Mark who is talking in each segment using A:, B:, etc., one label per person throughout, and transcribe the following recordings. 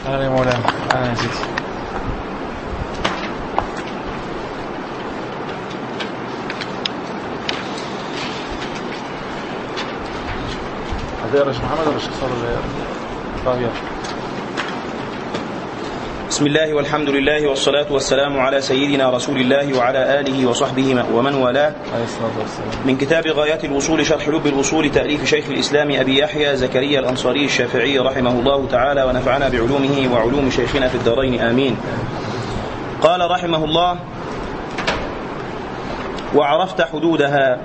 A: اهلا يا مولانا اهلا يا سيدي هتقرا يا شيخ محمد ولا الشيخ صالح اللي هيقرا؟ طيب يلا
B: بسم الله والحمد لله والصلاة والسلام على سيدنا رسول الله وعلى آله وصحبه ومن والاه
A: عليه الصلاه والسلام
B: من كتاب غايات الوصول شرح لب الوصول تأليف شيخ الإسلام أبي يحيى زكريا الأنصاري الشافعي رحمه الله تعالى ونفعنا بعلومه وعلوم شيخنا في الدارين آمين قال رحمه الله وعرفت حدودها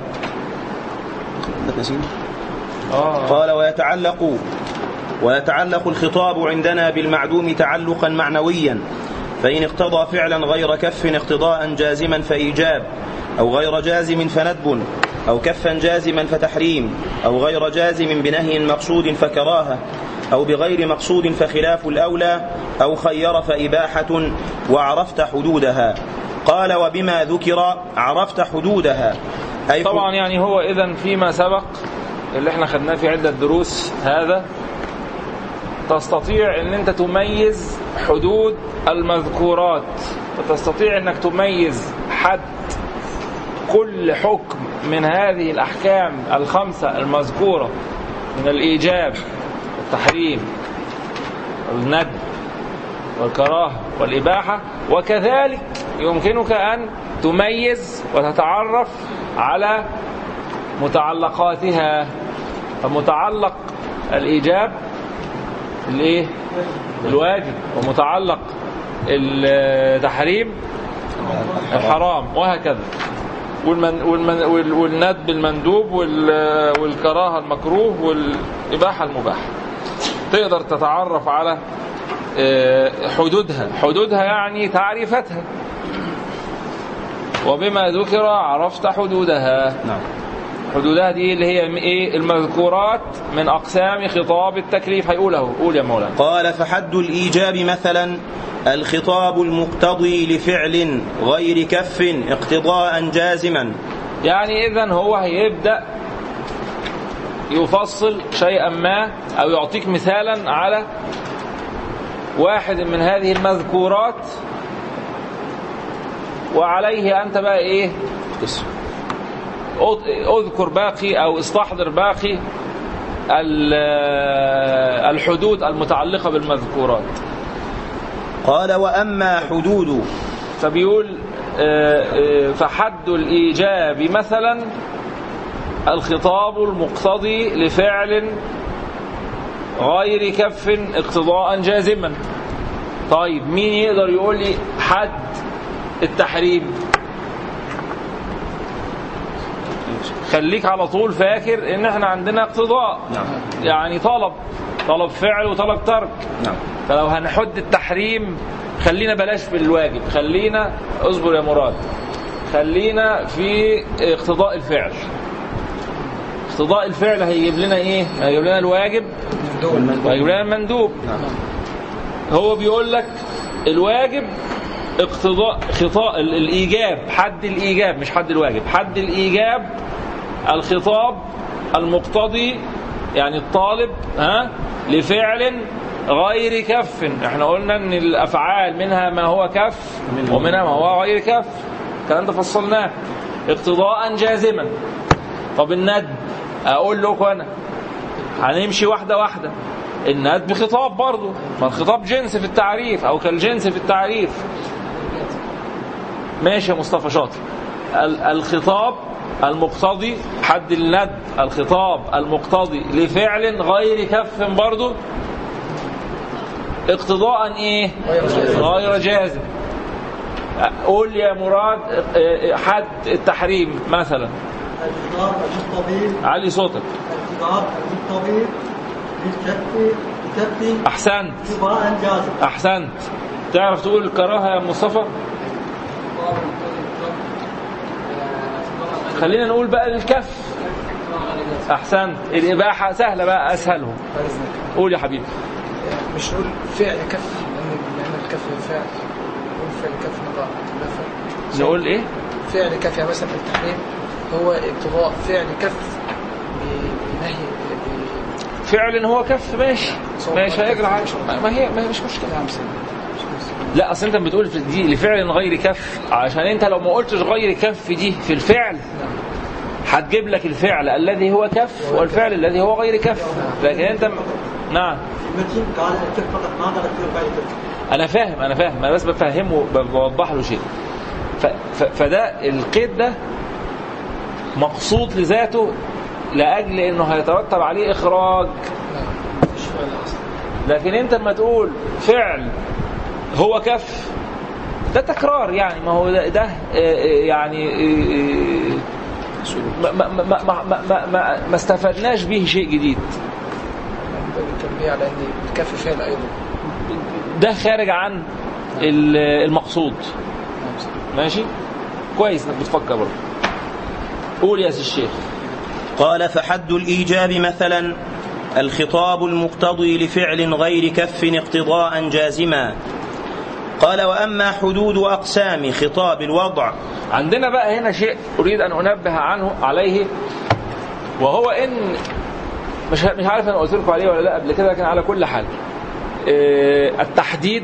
A: اه
B: قال ويتعلق ويتعلق الخطاب عندنا بالمعدوم تعلقا معنويا فإن اقتضى فعلا غير كف اقتضاء جازما فإيجاب أو غير جازم فندب أو كفا جازما فتحريم أو غير جازم بنهي مقصود فكراهة أو بغير مقصود فخلاف الأولى أو خير فإباحة وعرفت حدودها قال وبما ذكر عرفت حدودها أي
A: طبعا يعني هو اذا فيما سبق اللي احنا خدناه في عده دروس هذا تستطيع ان انت تميز حدود المذكورات فتستطيع انك تميز حد كل حكم من هذه الاحكام الخمسه المذكوره من الايجاب والتحريم والندب والكراهه والاباحه وكذلك يمكنك ان تميز وتتعرف على متعلقاتها فمتعلق الايجاب الايه الواجب ومتعلق التحريم الحرام وهكذا والمن والمن وال- والندب المندوب وال- والكراهه المكروه والاباحه المباحه تقدر تتعرف على آه، حدودها حدودها يعني تعريفتها وبما ذكر عرفت حدودها
B: نعم
A: حدودها دي اللي هي ايه المذكورات من اقسام خطاب التكليف هيقوله قول يا مولانا
B: قال فحد الإيجاب مثلا الخطاب المقتضي لفعل غير كف اقتضاء جازما
A: يعني اذا هو هيبدا يفصل شيئا ما او يعطيك مثالا على واحد من هذه المذكورات وعليه انت بقى ايه أذ- اذكر باقي او استحضر باقي ال- الحدود المتعلقه بالمذكورات
B: قال وأما حدود
A: فبيقول آه، آه، فحد الإيجاب مثلا الخطاب المقتضي لفعل غير كف اقتضاء جازما طيب مين يقدر يقول لي حد التحريم خليك على طول فاكر ان احنا عندنا اقتضاء
B: نعم
A: يعني طلب طلب فعل وطلب ترك
B: نعم
A: فلو هنحد التحريم خلينا بلاش في الواجب خلينا اصبر يا مراد خلينا في اقتضاء الفعل اقتضاء الفعل هيجيب لنا ايه هيجيب لنا الواجب وهيجيب لنا المندوب هو بيقول لك الواجب اقتضاء خطاء ال- الايجاب حد الايجاب مش حد الواجب حد الايجاب الخطاب المقتضي يعني الطالب ها لفعل غير كف احنا قلنا ان الافعال منها ما هو كف ومنها ما هو غير كف الكلام ده فصلناه اقتضاء جازما طب الندب اقول لكم انا هنمشي واحده واحده الندب خطاب برضه ما الخطاب جنس في التعريف او كالجنس في التعريف ماشي يا مصطفى شاطر ال- الخطاب المقتضي حد الند الخطاب المقتضي لفعل غير كف برضه اقتضاء ايه غير جازم قول يا مراد اه، حد التحريم مثلا
C: الخطاب المقتضي
A: علي صوتك
C: الخطاب المقتضي للكف لكف
A: احسنت
C: اقتضاء جازم
A: احسنت تعرف تقول الكراهه يا مصطفى خلينا نقول بقى الكف احسنت الاباحه سهله بقى اسهلهم قول يا حبيبي
D: مش نقول فعل كف لان لان الكف فعل نقول فعل كف نضع لا فعل
A: نقول ايه
D: فعل كف يعني مثلا التحريم هو اقتضاء فعل كف ب- بنهي ب-
A: فعل هو كف ماشي ماشي هيجرى حاجة. ما هي ما هي مش مشكله
D: نعم سيدي
A: لا اصل انت بتقول في دي لفعل غير كف عشان انت لو ما قلتش غير كف دي في الفعل هتجيب لك الفعل الذي هو كف والفعل الذي هو غير كف لكن انت م- نعم
C: المتين قال الكف فقط ما قال الكف غير كف
A: انا فاهم انا فاهم انا بس بفهمه ب- بوضح له شيء ف ف فده القيد ده مقصود لذاته لاجل انه هيترتب عليه اخراج
D: نعم مش فعل اصلا
A: لكن انت لما تقول فعل هو كف ده تكرار يعني ما هو ده, ده آه، آه، يعني آه، آه، ما, ما, ما, ما, ما, ما, ما استفدناش به شيء جديد
D: من باب التنبيه على ان الكف فعل ايضا
A: ده خارج عن ال- المقصود
D: نعم سيدي
A: ماشي كويس انك بتفكر برضه قول يا سي الشيخ
B: قال فحد الإيجاب مثلا الخطاب المقتضي لفعل غير كف اقتضاء جازما قال وأما حدود أقسام خطاب الوضع
A: عندنا بقى هنا شيء اريد ان انبه عنه عليه وهو ان مش مش عارف انا قلت لكم عليه ولا لا قبل كده لكن على كل حال آه، التحديد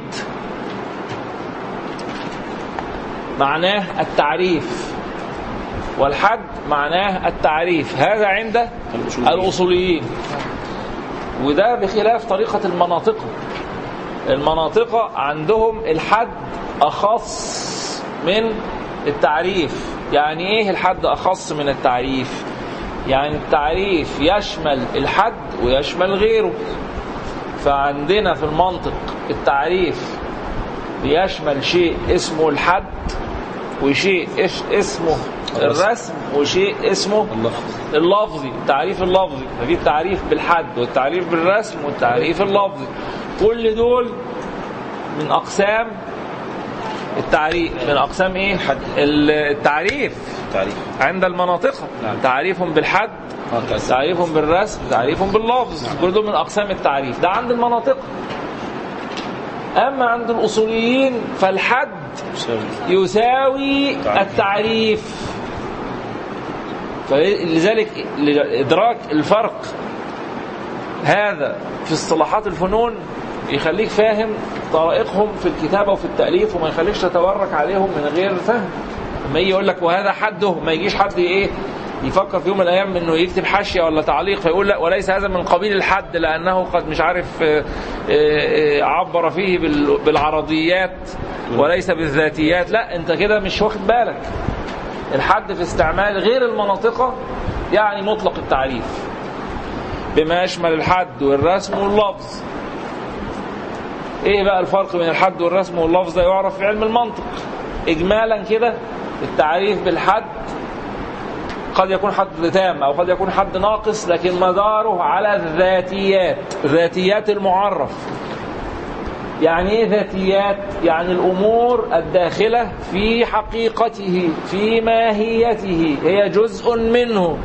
A: معناه التعريف والحد معناه التعريف هذا عند الاصوليين وده بخلاف طريقه المناطق المناطق عندهم الحد اخص من التعريف يعني ايه الحد اخص من التعريف يعني التعريف يشمل الحد ويشمل غيره فعندنا في المنطق التعريف بيشمل شيء اسمه الحد وشيء إش- اسمه الرسم وشيء اسمه اللفظي التعريف اللفظي ففي التعريف بالحد والتعريف بالرسم والتعريف اللفظي كل دول من اقسام التعريف من اقسام ايه
B: الحد.
A: ال- التعريف
B: تعريف
A: عند المناطق تعريف بالحد تعريف بالرسم تعريف باللفظ كل دول من اقسام التعريف ده عند المناطق اما عند الاصوليين فالحد يساوي التعريف فلذلك لإدراك الفرق هذا في اصطلاحات الفنون يخليك فاهم طرائقهم في الكتابة وفي التأليف وما يخليكش تتورك عليهم من غير فهم لما يجي يقول لك وهذا حده ما يجيش حد ايه يفكر في يوم من الايام انه يكتب حاشيه ولا تعليق فيقول لا وليس هذا من قبيل الحد لانه قد مش عارف آه، آه، آه، عبر فيه بال- بالعرضيات وليس بالذاتيات لا انت كده مش واخد بالك الحد في استعمال غير المناطقة يعني مطلق التعريف بما يشمل الحد والرسم واللفظ ايه بقى الفرق بين الحد والرسم واللفظ ده يعرف في علم المنطق اجمالا كده التعريف بالحد قد يكون حد تام او قد يكون حد ناقص لكن مداره على الذاتيات ذاتيات المعرف يعني ايه ذاتيات يعني الامور الداخله في حقيقته في ماهيته هي جزء منه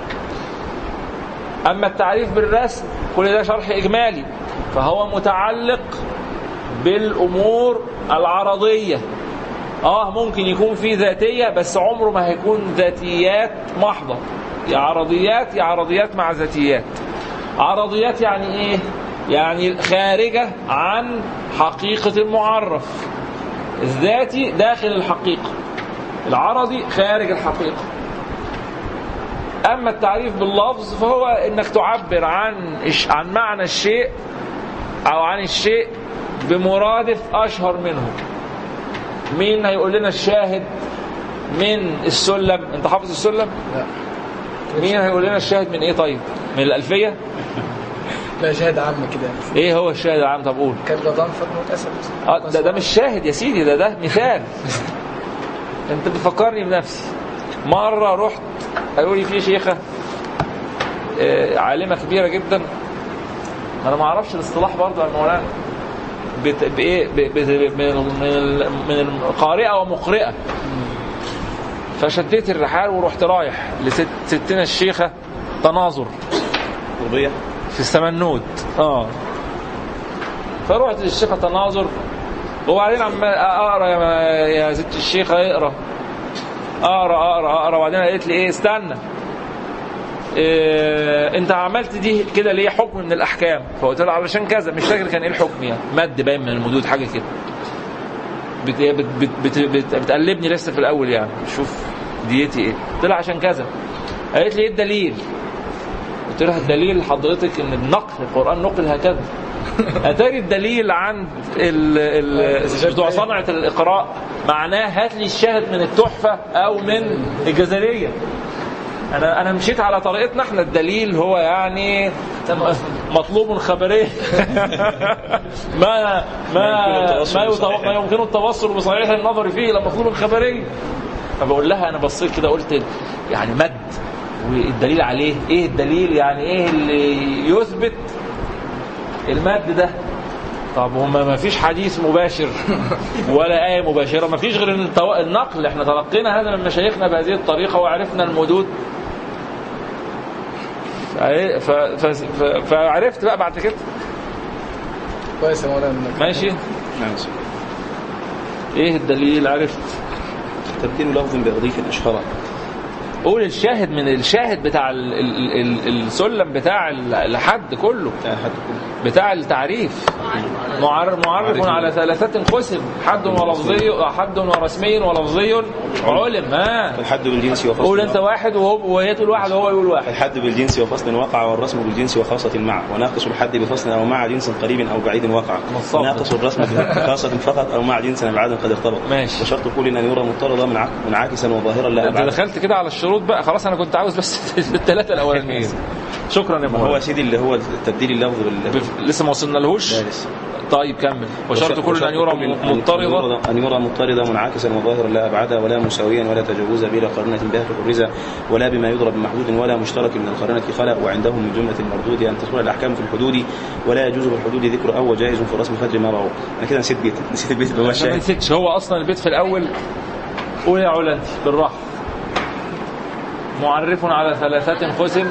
A: اما التعريف بالرسم كل ده شرح اجمالي فهو متعلق بالامور العرضيه اه ممكن يكون في ذاتيه بس عمره ما هيكون ذاتيات محضه يا عرضيات يا عرضيات مع ذاتيات عرضيات يعني ايه يعني خارجه عن حقيقه المعرف الذاتي داخل الحقيقه العرضي خارج الحقيقه اما التعريف باللفظ فهو انك تعبر عن عن معنى الشيء او عن الشيء بمرادف اشهر منه مين هيقول لنا الشاهد من السلم انت حافظ السلم
D: لا
A: مين هيقول لنا الشاهد من ايه طيب من الالفيه
D: لا شهادة عامة كده
A: ايه هو الشاهد العام طب قول
D: كالجدان فضل أسد
A: اه ده ده مش شاهد يا سيدي ده ده مثال انت بتفكرني بنفسي مره رحت قالوا لي في شيخه آه، عالمه كبيره جدا انا ما اعرفش الاصطلاح برضه يا مولانا بت... بايه ب... ب... من ال- من ال- من القارئه ومقرئه فشديت الرحال ورحت رايح لست ستنا الشيخه تناظر
B: وضيح
A: في السمنود اه فرحت للشيخة تناظر وبعدين عمال اقرا يا, يا ست الشيخة اقرا اقرا اقرا اقرا وبعدين قالت لي ايه استنى إيه انت عملت دي كده ليه حكم من الاحكام فقلت له علشان كذا مش فاكر كان ايه الحكم يعني مد باين من المدود حاجه كده بت بت بت بت بت بتقلبني لسه في الاول يعني شوف ديتي ايه طلع عشان كذا قالت لي ايه الدليل قلت لها الدليل حضرتك ان النقل القران نقل هكذا اتاري الدليل عند ال ال بتوع صنعه الاقراء معناه هات لي الشاهد من التحفه او من الجزريه انا انا مشيت على طريقتنا احنا الدليل هو يعني مطلوب خبري ما ما ما يتو- ما يمكن التوصل بصحيح النظر فيه الى مطلوب خبري فبقول لها انا بصيت كده قلت يعني مد والدليل عليه ايه الدليل يعني ايه اللي يثبت المد ده طب هما ما فيش حديث مباشر ولا آية مباشرة ما فيش غير التو- النقل احنا تلقينا هذا من مشايخنا بهذه الطريقة وعرفنا المدود فإيه- ف- ف- ف- فعرفت بقى بعد كده
D: كويس يا مولانا إنك-
A: ماشي
B: نعم
A: ايه الدليل عرفت
B: تبديل لفظ بأضيف أشهر
A: قول الشاهد من الشاهد بتاع ال- ال- ال- السلم بتاع ال- الحد كله
B: لا أحد كله
A: بتاع التعريف معرف معرف على ثلاثة قسم حد ولفظي حد ورسمي ولفظي علم ها
B: الحد بالجنس وفصل
A: قول انت واحد وهو وهي تقول واحد وهو يقول واحد
B: الحد بالجنس وفصل وقع والرسم بالجنس وخاصة مع وناقص الحد بفصل أو مع جنس قريب أو بعيد وقع
A: مصاب.
B: وناقص الرسم بخاصة فقط أو مع جنس أبعاد قد ارتبط
A: ماشي.
B: وشرط كل أن يرى مضطردا منع- منعكسا وظاهرا لا
A: انت
B: أبعاد
A: دخلت كده على الشروط بقى خلاص انا كنت عاوز بس الثلاثه الاولانيين شكرا يا
B: ما هو
A: مولانا
B: سيدي اللي هو تبديل اللفظ بال
A: بف- لسه ما وصلنا لهوش
B: لا لسه.
A: طيب كمل وشرط كل ان يرى
B: كل أن-
A: مضطردا
B: أن يرى مضطردا منعكسا وظاهرا لا أبعدا ولا مساويا ولا تجاوزا بلا قرنة بها تبرزا ولا بما يضرب بمحدود ولا مشترك من القرنة خلق وعندهم من جملة المردود أن تدخل الأحكام في الحدود ولا يجوز في الحدود ذكر أو وجائز في رسم فجر ما رأوا أنا كده نسيت بيت نسيت البيت اللي هو
A: عشان ما
B: الشاهد
A: نسيتش هو اصلا البيت في الاول قول يا علا انت بالراحه معرف على ثلاثة قسم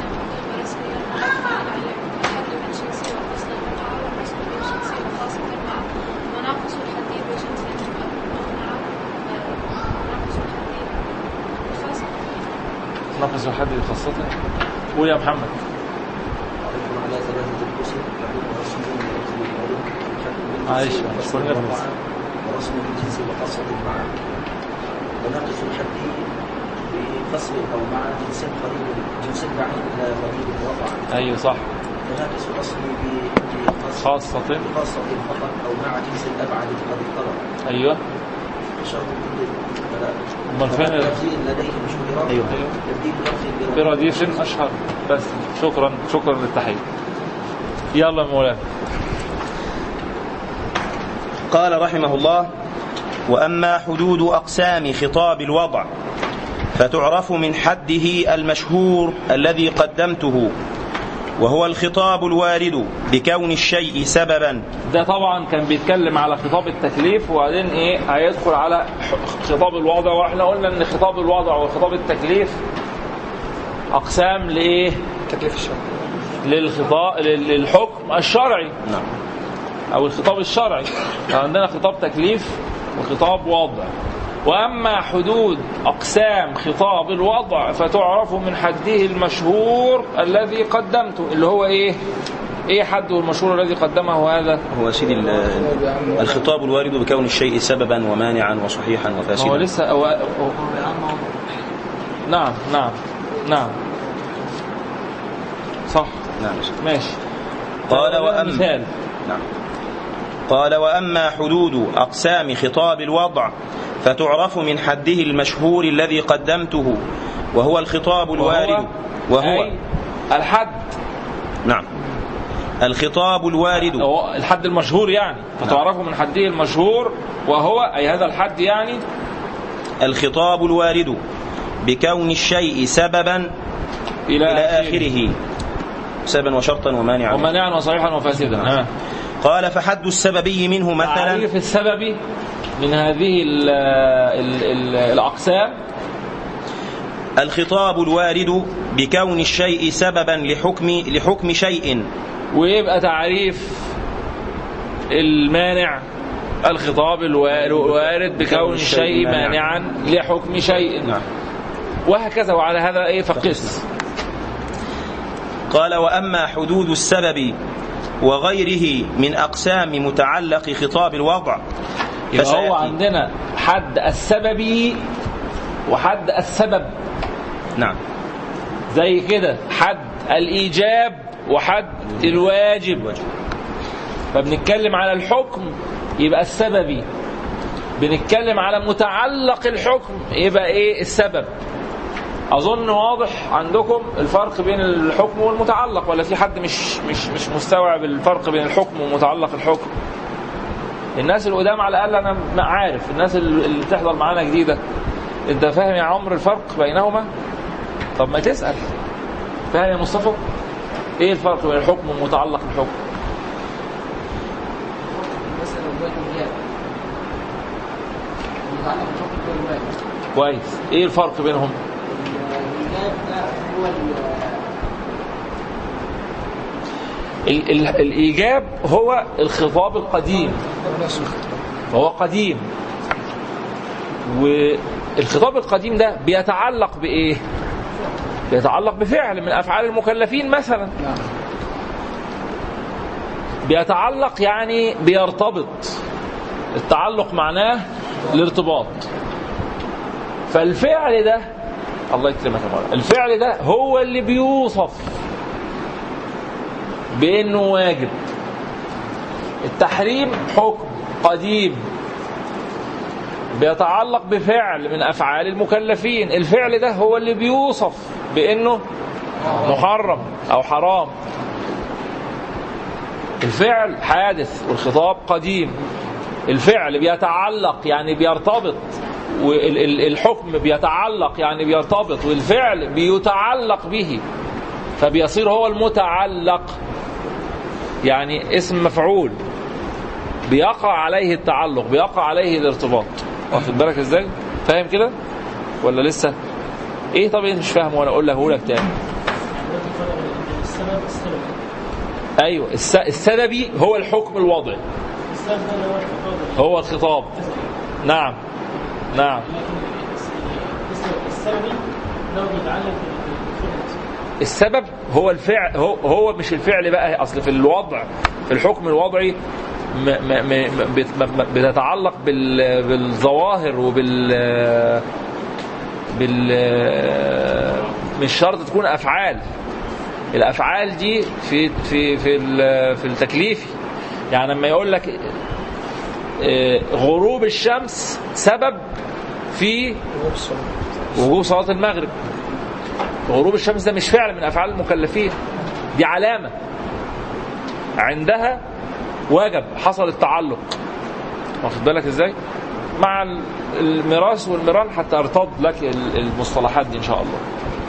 A: نقص الحد خاصة قول يا محمد
C: على ثلاثة القسم يكون رسم ولفظ العلوم
A: معلش،
C: ورسم
A: كنا
C: الوقع
A: بنس-
C: ورسم الجنس وخاصة مع وناقص الحد بفصل أو مع جنس قريب جنس بعيد إلى قريب وقع
A: ايوه صح
C: وناقص الأصل ب- بخاصة
A: خاصة
C: بخاصة فقط أو مع جنس الأبعد قد اضطرب
A: ايوه
C: شرط كل
A: أمال فين ال-
C: تفضيل لديه مشهورات
B: أيوه.
C: تبديل لفظ
A: برديف اشهر بس شكرا شكرا للتحية يلا يا مولانا
B: قال رحمه الله وأما حدود أقسام خطاب الوضع فتعرف من حده المشهور الذي قدمته وهو الخطاب الوارد بكون الشيء سببا
A: ده طبعا كان بيتكلم على خطاب التكليف وبعدين ايه هيدخل على ح- خطاب الوضع واحنا قلنا ان خطاب الوضع وخطاب التكليف اقسام لايه
D: تكليف الشرع
A: للخطاب لل- للحكم الشرعي
B: نعم
A: او الخطاب الشرعي عندنا خطاب تكليف وخطاب وضع واما حدود اقسام خطاب الوضع فتعرف من حده المشهور الذي قدمته اللي هو ايه ايه حده المشهور الذي قدمه هذا
B: هو سيدي ال- الخطاب الوارد بكون الشيء سببا ومانعا وصحيحا
A: ما هو
B: وفاسدا
A: لسه هو هو- نعم نعم نعم صح
B: نعم
A: ماشي
B: قال
A: ده
B: وأما
A: مثال
B: نعم قال وأما حدود أقسام خطاب الوضع فتعرف من حده المشهور الذي قدمته وهو الخطاب الوارد وهو
A: أي الحد
B: نعم الخطاب الوارد
A: هو الحد المشهور يعني فتعرفه من حده المشهور وهو أي هذا الحد يعني
B: الخطاب الوارد بكون الشيء سببا
A: إلى,
B: إلى آخره سببا وشرطا ومانعا
A: ومانعا وصحيحا وفاسدا ها.
B: قال فحد السببي منه مثلا
A: تعريف السبب من هذه ال ال ال الأقسام
B: الخطاب الوارد بكون الشيء سببا لحكم لحكم شيء
A: ويبقى تعريف المانع الخطاب الوا- الوارد بكون الشيء مانعا لحكم شيء
B: نعم
A: وهكذا وعلى هذا ايه فقس
B: قال وأما حدود السبب وغيره من أقسام متعلق خطاب الوضع
A: يبقى هو
B: فسيأتي.
A: عندنا حد السببي وحد السبب
B: نعم
A: زي كده حد الإيجاب وحد الواجب فبنتكلم على الحكم يبقى السببي بنتكلم على متعلق الحكم يبقى ايه السبب اظن واضح عندكم الفرق بين الحكم والمتعلق ولا في حد مش مش مش مستوعب الفرق بين الحكم ومتعلق الحكم الناس القدام على الاقل انا ما عارف الناس اللي بتحضر معانا جديده انت فاهم يا عمر الفرق بينهما طب ما تسال فاهم يا مصطفى ايه الفرق بين الحكم ومتعلق الحكم
D: مثلا الواجب الإيجاب المتعلق بالحكم هو الواجب
A: كويس ايه الفرق بينهم
D: الإيجاب ده هو ال-
A: ال ال الايجاب هو الخطاب القديم
D: نفس الخطاب
A: فهو قديم والخطاب القديم ده بيتعلق بايه بيتعلق بفعل من افعال المكلفين مثلا
D: نعم
A: بيتعلق يعني بيرتبط التعلق معناه الارتباط فالفعل ده الله يكرمك يا مولانا الفعل ده هو اللي بيوصف بانه واجب التحريم حكم قديم بيتعلق بفعل من افعال المكلفين الفعل ده هو اللي بيوصف بانه محرم او حرام الفعل حادث والخطاب قديم الفعل بيتعلق يعني بيرتبط والحكم بيتعلق يعني بيرتبط والفعل بيتعلق به فبيصير هو المتعلق يعني اسم مفعول بيقع عليه التعلق بيقع عليه الارتباط واخد بالك ازاي فاهم كده ولا لسه ايه طب انت مش فاهم وانا اقول لك لك تاني
E: السبب السبب
A: ايوه الس- السببي هو الحكم الوضعي
E: السبب ده اللي هو الخطاب
A: هو الخطاب نعم نعم
E: لكن السببي لو بيتعلق بالفعل
A: السبب هو الفعل هو, هو مش الفعل بقى اصل في الوضع في الحكم الوضعي م م م بت- م- م- بتتعلق بال بالظواهر وبال بال مش شرط تكون افعال الافعال دي في في في ال- في التكليفي يعني لما يقول لك آه، غروب الشمس سبب في وجوب صلاه المغرب غروب الشمس ده مش فعل من افعال المكلفين دي علامه عندها وجب حصل التعلق واخد بالك ازاي مع ال- الميراث والميران حتى ارتض لك ال- المصطلحات دي ان شاء الله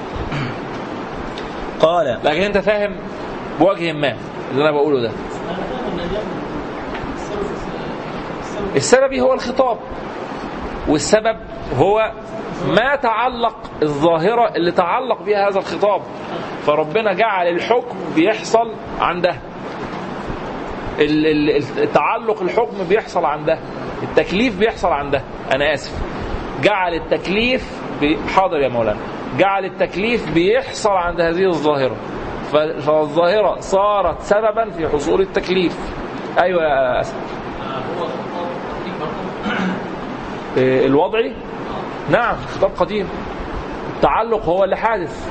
B: قال
A: لكن انت فاهم بوجه ما اللي انا بقوله ده
E: انا فاهم ان ده السبب السبب
A: السببي هو الخطاب والسبب هو ما تعلق الظاهرة اللي تعلق بها هذا الخطاب فربنا جعل الحكم بيحصل عندها ال- ال- التعلق الحكم بيحصل عندها التكليف بيحصل عندها أنا آسف جعل التكليف بي- حاضر يا مولانا جعل التكليف بيحصل عند هذه الظاهرة ف- فالظاهرة صارت سببا في حصول التكليف أيوة يا أسف إيه، الوضعي نعم خطاب قديم التعلق هو اللي حادث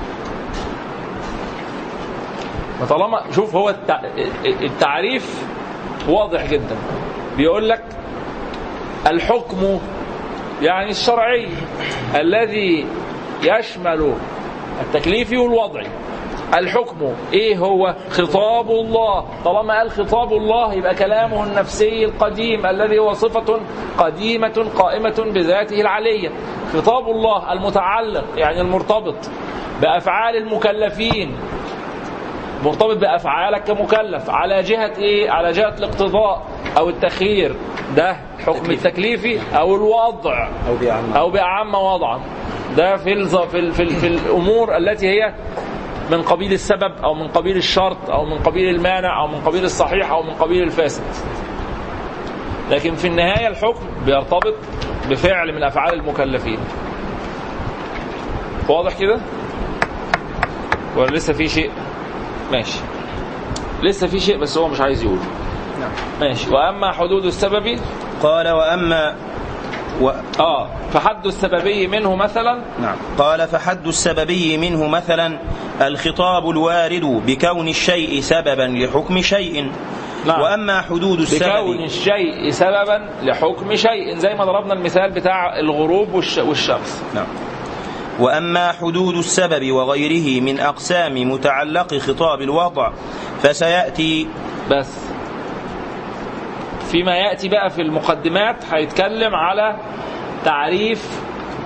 A: فطالما شوف هو التع... التعريف واضح جدا بيقول لك الحكم يعني الشرعي الذي يشمل التكليفي والوضعي الحكم ايه هو خطاب الله طالما قال خطاب الله يبقى كلامه النفسي القديم الذي هو صفة قديمة قائمة بذاته العلية خطاب الله المتعلق يعني المرتبط بأفعال المكلفين مرتبط بأفعالك كمكلف على جهة ايه على جهة الاقتضاء او التخيير ده حكم التكليفي او الوضع
B: أو بأعم
A: او باعم وضعا ده في الز... في ال... في, ال... في الامور التي هي من قبيل السبب او من قبيل الشرط او من قبيل المانع او من قبيل الصحيح او من قبيل الفاسد لكن في النهايه الحكم بيرتبط بفعل من افعال المكلفين واضح كده ولا لسه في شيء ماشي لسه في شيء بس هو مش عايز يقوله
D: نعم
A: ماشي واما حدود السبب
B: قال وأما و...
A: اه فحد السببي منه مثلا
B: نعم قال فحد السببي منه مثلا الخطاب الوارد بكون الشيء سببا لحكم شيء
A: نعم.
B: وأما حدود
A: بكون
B: السبب
A: الشيء سببا لحكم شيء زي ما ضربنا المثال بتاع الغروب والش... والشمس
B: نعم وأما حدود السبب وغيره من أقسام متعلق خطاب الوضع فسيأتي
A: بس فيما ياتي بقى في المقدمات هيتكلم على تعريف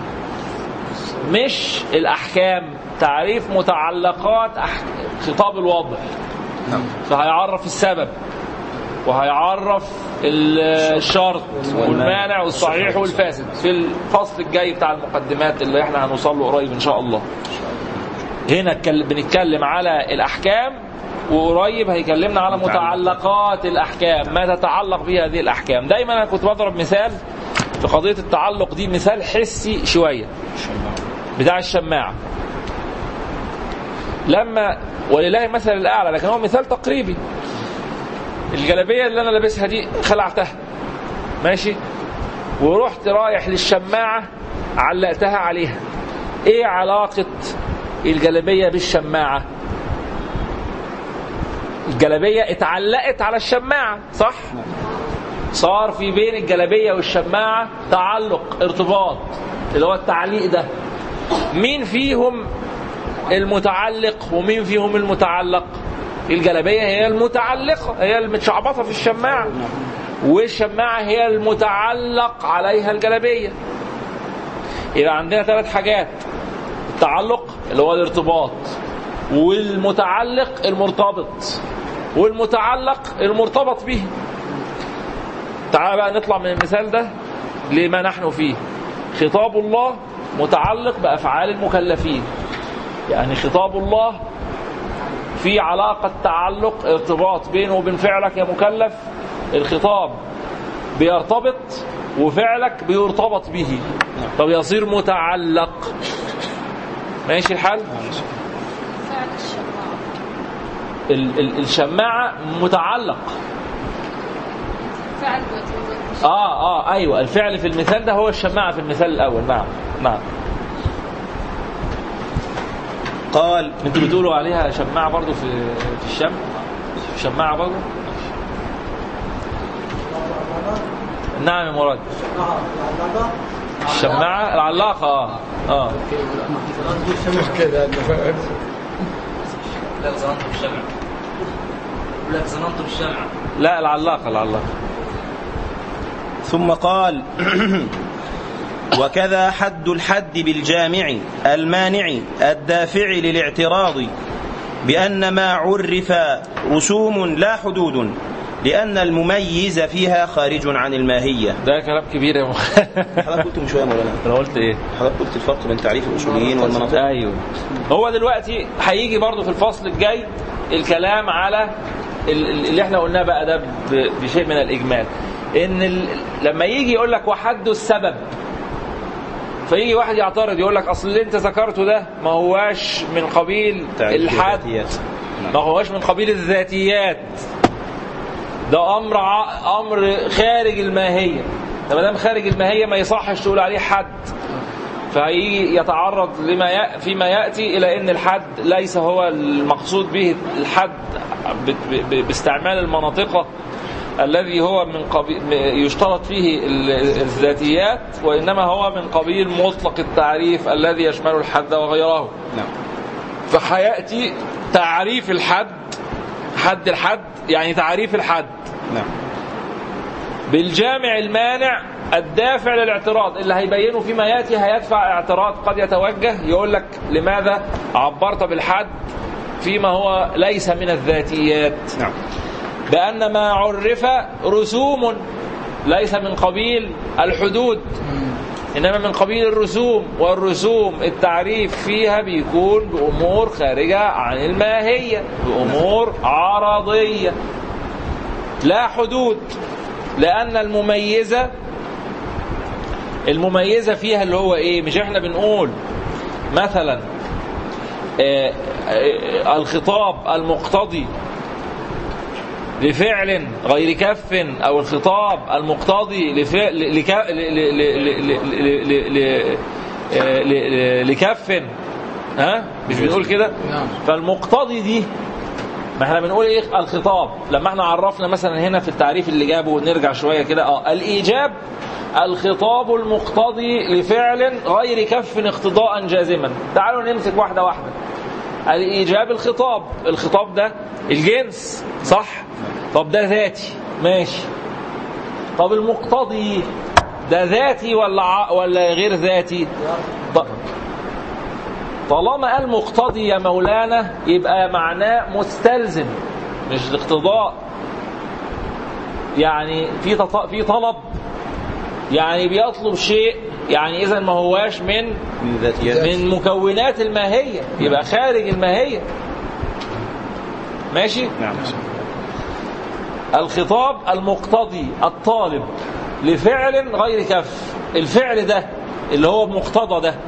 A: مش الاحكام تعريف متعلقات أح... خطاب الوضع
B: نعم.
A: فهيعرف السبب وهيعرف ال- الشرط والمانع والصحيح والفاسد في الفصل الجاي بتاع المقدمات اللي احنا هنوصل له قريب ان شاء الله هنا اتكل- بنتكلم على الاحكام وقريب هيكلمنا على متعلقات الاحكام ما تتعلق بها هذه الاحكام دايما انا كنت بضرب مثال في قضيه التعلق دي مثال حسي شويه بتاع الشماعه لما ولله المثل الاعلى لكن هو مثال تقريبي الجلابيه اللي انا لابسها دي خلعتها ماشي ورحت رايح للشماعه علقتها عليها ايه علاقه الجلابيه بالشماعه الجلابيه اتعلقت على الشماعه صح صار في بين الجلابيه والشماعه تعلق ارتباط اللي هو التعليق ده مين فيهم المتعلق ومين فيهم المتعلق الجلابيه هي المتعلقه هي المتشعبطه في الشماعه والشماعه هي المتعلق عليها الجلابيه يبقى عندنا ثلاث حاجات التعلق اللي هو الارتباط والمتعلق المرتبط والمتعلق المرتبط به تعال بقى نطلع من المثال ده لما نحن فيه خطاب الله متعلق بأفعال المكلفين يعني خطاب الله في علاقة تعلق ارتباط بينه وبين فعلك يا مكلف الخطاب بيرتبط وفعلك بيرتبط به طب يصير متعلق ماشي الحال
E: فعل الشماعة
A: ال- ال- الشماعة متعلق
E: فعل وتوظيف
A: اه اه ايوه الفعل في المثال ده هو الشماعة في المثال الاول نعم نعم
B: قال
A: انتوا بتقولوا عليها شماعة برضو في في الشم شماعة برضو نعم يا مراد الشماعة العلاقة اه اه
D: كده أنت فاهم؟
C: لا ظننت بالشمع لا ظننت بالشمع
A: لا العلاقة العلاقة
B: ثم قال وكذا حد الحد بالجامع المانع الدافع للاعتراض بأن ما عرف رسوم لا حدود لأن المميز فيها خارج عن الماهية
A: ده كلام كبير يا مخ
B: حضرتك قلت من شوية يا مولانا
A: انا قلت ايه
B: حضرتك قلت الفرق بين تعريف الأصوليين والمناطق
A: ايوه هو دلوقتي هيجي برضو في الفصل الجاي الكلام على ال- ال- اللي احنا قلناه بقى ده ب- بشيء من الاجمال ان ال- لما يجي يقول لك وحد السبب فيجي واحد يعترض يقول لك اصل اللي انت ذكرته ده ما هواش من قبيل
B: تعريف
A: الحد
B: الذاتيات.
A: ما هواش من قبيل الذاتيات ده امر ع... امر خارج الماهيه ده ما دام خارج الماهيه ما يصحش تقول عليه حد فهيجي يتعرض لما ي... فيما ياتي الى ان الحد ليس هو المقصود به الحد ب... ب... ب... باستعمال المناطق الذي هو من قبيل يشترط فيه ال- الذاتيات وانما هو من قبيل مطلق التعريف الذي يشمل الحد وغيره
B: نعم
A: فهياتي تعريف الحد حد الحد يعني تعريف الحد
B: نعم
A: بالجامع المانع الدافع للاعتراض اللي هيبينه فيما ياتي هيدفع اعتراض قد يتوجه يقول لك لماذا عبرت بالحد فيما هو ليس من الذاتيات
B: نعم
A: بأن ما عرف رسوم ليس من قبيل الحدود إنما من قبيل الرسوم والرسوم التعريف فيها بيكون بأمور خارجة عن الماهية بأمور عرضية لا حدود لأن المميزة المميزة فيها اللي هو إيه مش إحنا بنقول مثلا آه، آه، الخطاب المقتضي لفعل غير كف او الخطاب المقتضي لفعل لك... ل... ل... ل... ل... ل... ل... آه، ل... لكف ها مش بنقول كده
D: نعم.
A: فالمقتضي دي ما احنا بنقول ايه الخطاب لما احنا عرفنا مثلا هنا في التعريف اللي جابه ونرجع شويه كده اه الايجاب الخطاب المقتضي لفعل غير كف اقتضاء جازما تعالوا نمسك واحده واحده الايجاب الخطاب الخطاب ده الجنس صح طب ده ذاتي ماشي طب المقتضي ده ذاتي ولا ع... ولا غير ذاتي ط... طالما قال مقتضي يا مولانا يبقى معناه مستلزم مش الاقتضاء يعني في تط... في طلب يعني بيطلب شيء يعني اذا ما هواش من
B: من ذاتيات
A: من مكونات الماهيه يبقى خارج الماهيه ماشي
B: نعم
A: الخطاب المقتضي الطالب لفعل غير كف الفعل ده اللي هو مقتضى ده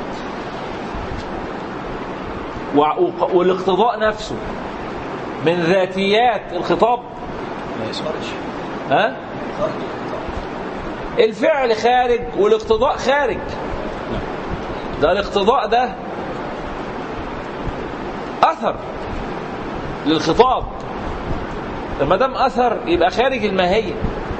A: وع- وق- والاقتضاء نفسه من ذاتيات الخطاب
C: خارج
A: ها
C: خارج
A: الفعل خارج والاقتضاء خارج ده الاقتضاء ده اثر للخطاب ما دام اثر يبقى خارج الماهيه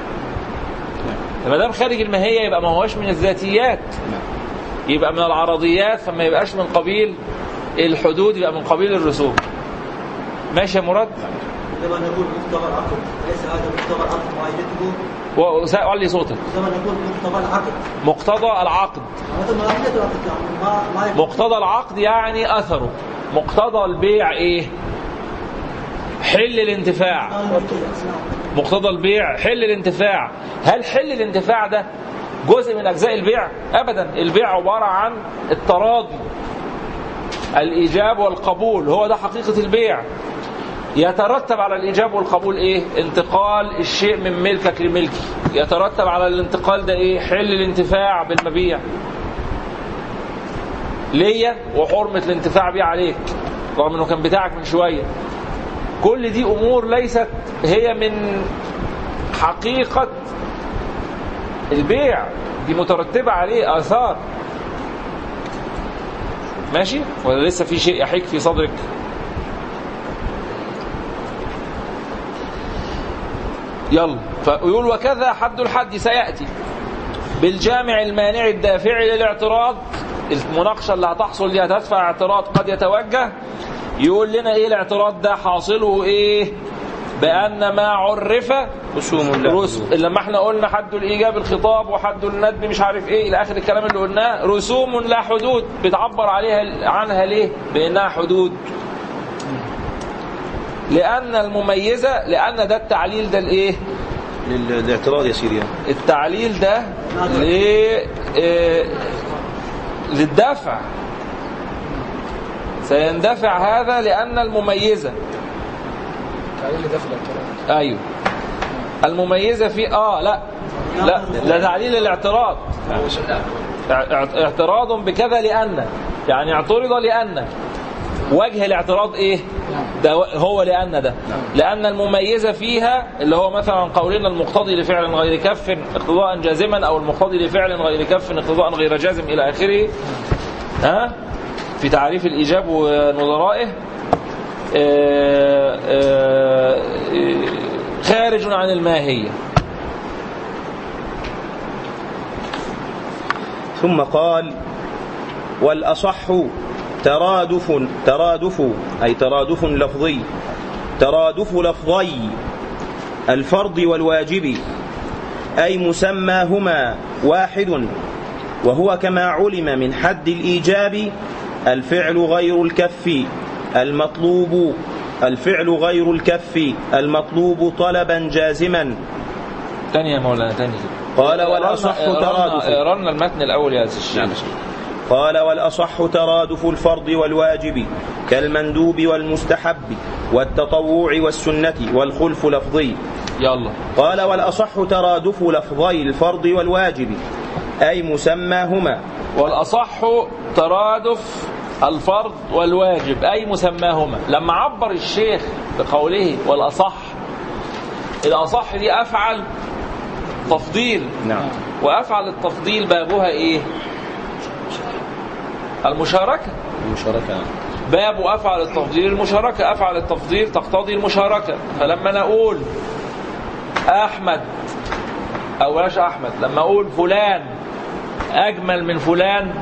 A: ما دام خارج الماهيه يبقى ما هوش من الذاتيات يبقى من العرضيات فما يبقاش من قبيل الحدود يبقى من قبيل الرسوم ماشي يا مراد
C: لما نقول مقتضى العقد ليس هذا مقتضى العقد معايدته
A: وعلي صوتك
C: لما نقول مقتضى العقد
A: مقتضى العقد
C: هذا ماهية العقد يعني ما ما يكون
A: مقتضى العقد يعني اثره مقتضى البيع ايه حل الانتفاع مقتضى البيع حل الانتفاع هل حل الانتفاع ده جزء من اجزاء البيع ابدا البيع عباره عن التراضي الايجاب والقبول هو ده حقيقه البيع يترتب على الايجاب والقبول ايه انتقال الشيء من ملكك لملكي يترتب على الانتقال ده ايه حل الانتفاع بالمبيع ليا وحرمه الانتفاع بيه عليك رغم انه كان بتاعك من شويه كل دي امور ليست هي من حقيقه البيع دي مترتبه عليه اثار ماشي ولا لسه في شيء يحيك في صدرك يلا فيقول وكذا حد الحد سياتي بالجامع المانع الدافع للاعتراض المناقشه اللي هتحصل دي هتدفع اعتراض قد يتوجه يقول لنا ايه الاعتراض ده حاصله ايه بان ما عرف
B: رسوم لا
A: رسوم لما احنا قلنا حد الايجاب الخطاب وحد الندب مش عارف ايه الى اخر الكلام اللي قلناه رسوم لا حدود بتعبر عليها عنها ليه بانها حدود لان المميزه لان ده التعليل ده الايه
B: لل- للاعتراض يا سيدي
A: التعليل ده ل آه، للدفع سيندفع هذا لان المميزه
D: تعليل دفع الاعتراض
A: ايوه المميزه في اه لا لا ده تعليل الاعتراض اع- اعتراض بكذا لان يعني اعترض لان وجه الاعتراض ايه ده هو لان ده لان المميزه فيها اللي هو مثلا قولنا المقتضي لفعل غير كف اقتضاء جازما او المقتضي لفعل غير كف اقتضاء غير جازم الى اخره ها في تعريف الايجاب ونظرائه آه، آه، خارج عن الماهيه
B: ثم قال والأصح ترادف ترادف أي ترادف لفظي ترادف لفظي الفرض والواجب أي مسماهما واحد وهو كما علم من حد الإيجاب الفعل غير الكف المطلوب الفعل غير الكف المطلوب طلبا جازما
A: تاني يا مولانا تاني
B: قال والأصح ترادف
A: رنا المتن الاول يا الشيخ
B: قال والأصح ترادف الفرض والواجب كالمندوب والمستحب والتطوع والسنة والخلف لفظي
A: يلا
B: قال والأصح ترادف لفظي الفرض والواجب أي مسماهما
A: والأصح ترادف الفرض والواجب أي مسماهما لما عبر الشيخ بقوله والأصح الأصح دي أفعل تفضيل
B: نعم
A: وأفعل التفضيل بابها إيه المشاركة
B: المشاركة
A: باب أفعل التفضيل المشاركة أفعل التفضيل تقتضي المشاركة فلما نقول أحمد أو بلاش أحمد لما أقول فلان أجمل من فلان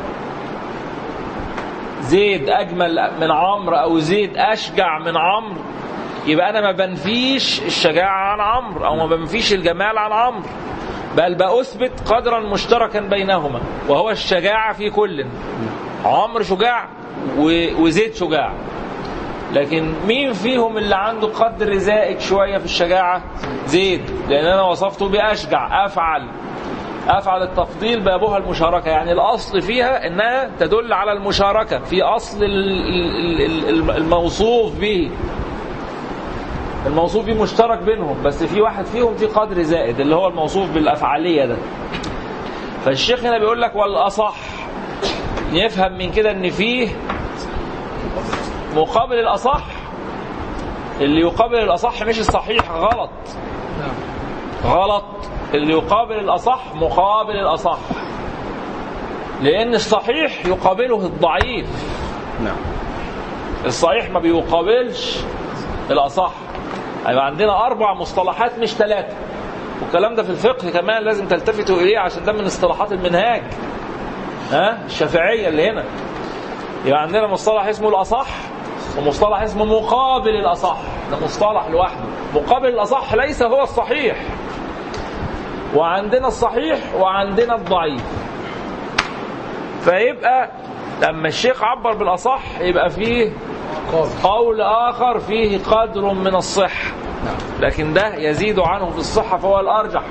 A: زيد أجمل من عمرو أو زيد أشجع من عمرو يبقى أنا ما بنفيش الشجاعة عن عمرو أو ما بنفيش الجمال عن عمرو بل بأثبت قدرا مشتركا بينهما وهو الشجاعة في كل عمرو شجاع و- وزيد شجاع لكن مين فيهم اللي عنده قدر زائد شوية في الشجاعة زيد لأن أنا وصفته بأشجع أفعل أفعل التفضيل بابها المشاركة يعني الأصل فيها أنها تدل على المشاركة في أصل ال- ال- ال- ال- الموصوف به الموصوف به مشترك بينهم بس في واحد فيهم في قدر زائد اللي هو الموصوف بالأفعالية ده فالشيخ هنا بيقول لك والأصح يفهم من كده ان فيه مقابل الاصح اللي يقابل الاصح مش الصحيح غلط
D: نعم
A: غلط اللي يقابل الاصح مقابل الاصح لان الصحيح يقابله الضعيف
B: نعم
A: الصحيح ما بيقابلش الاصح هيبقى عندنا اربع مصطلحات مش ثلاثه والكلام ده في الفقه كمان لازم تلتفتوا اليه عشان ده من اصطلاحات المنهاج ها الشافعيه اللي هنا يبقى عندنا مصطلح اسمه الاصح ومصطلح اسمه مقابل الاصح ده مصطلح لوحده مقابل الاصح ليس هو الصحيح وعندنا الصحيح وعندنا الضعيف فيبقى لما الشيخ عبر بالاصح يبقى فيه
D: قاضي
A: قول آخر فيه قدر من الصحة
D: نعم
A: لكن ده يزيد عنه في الصحة فهو الأرجح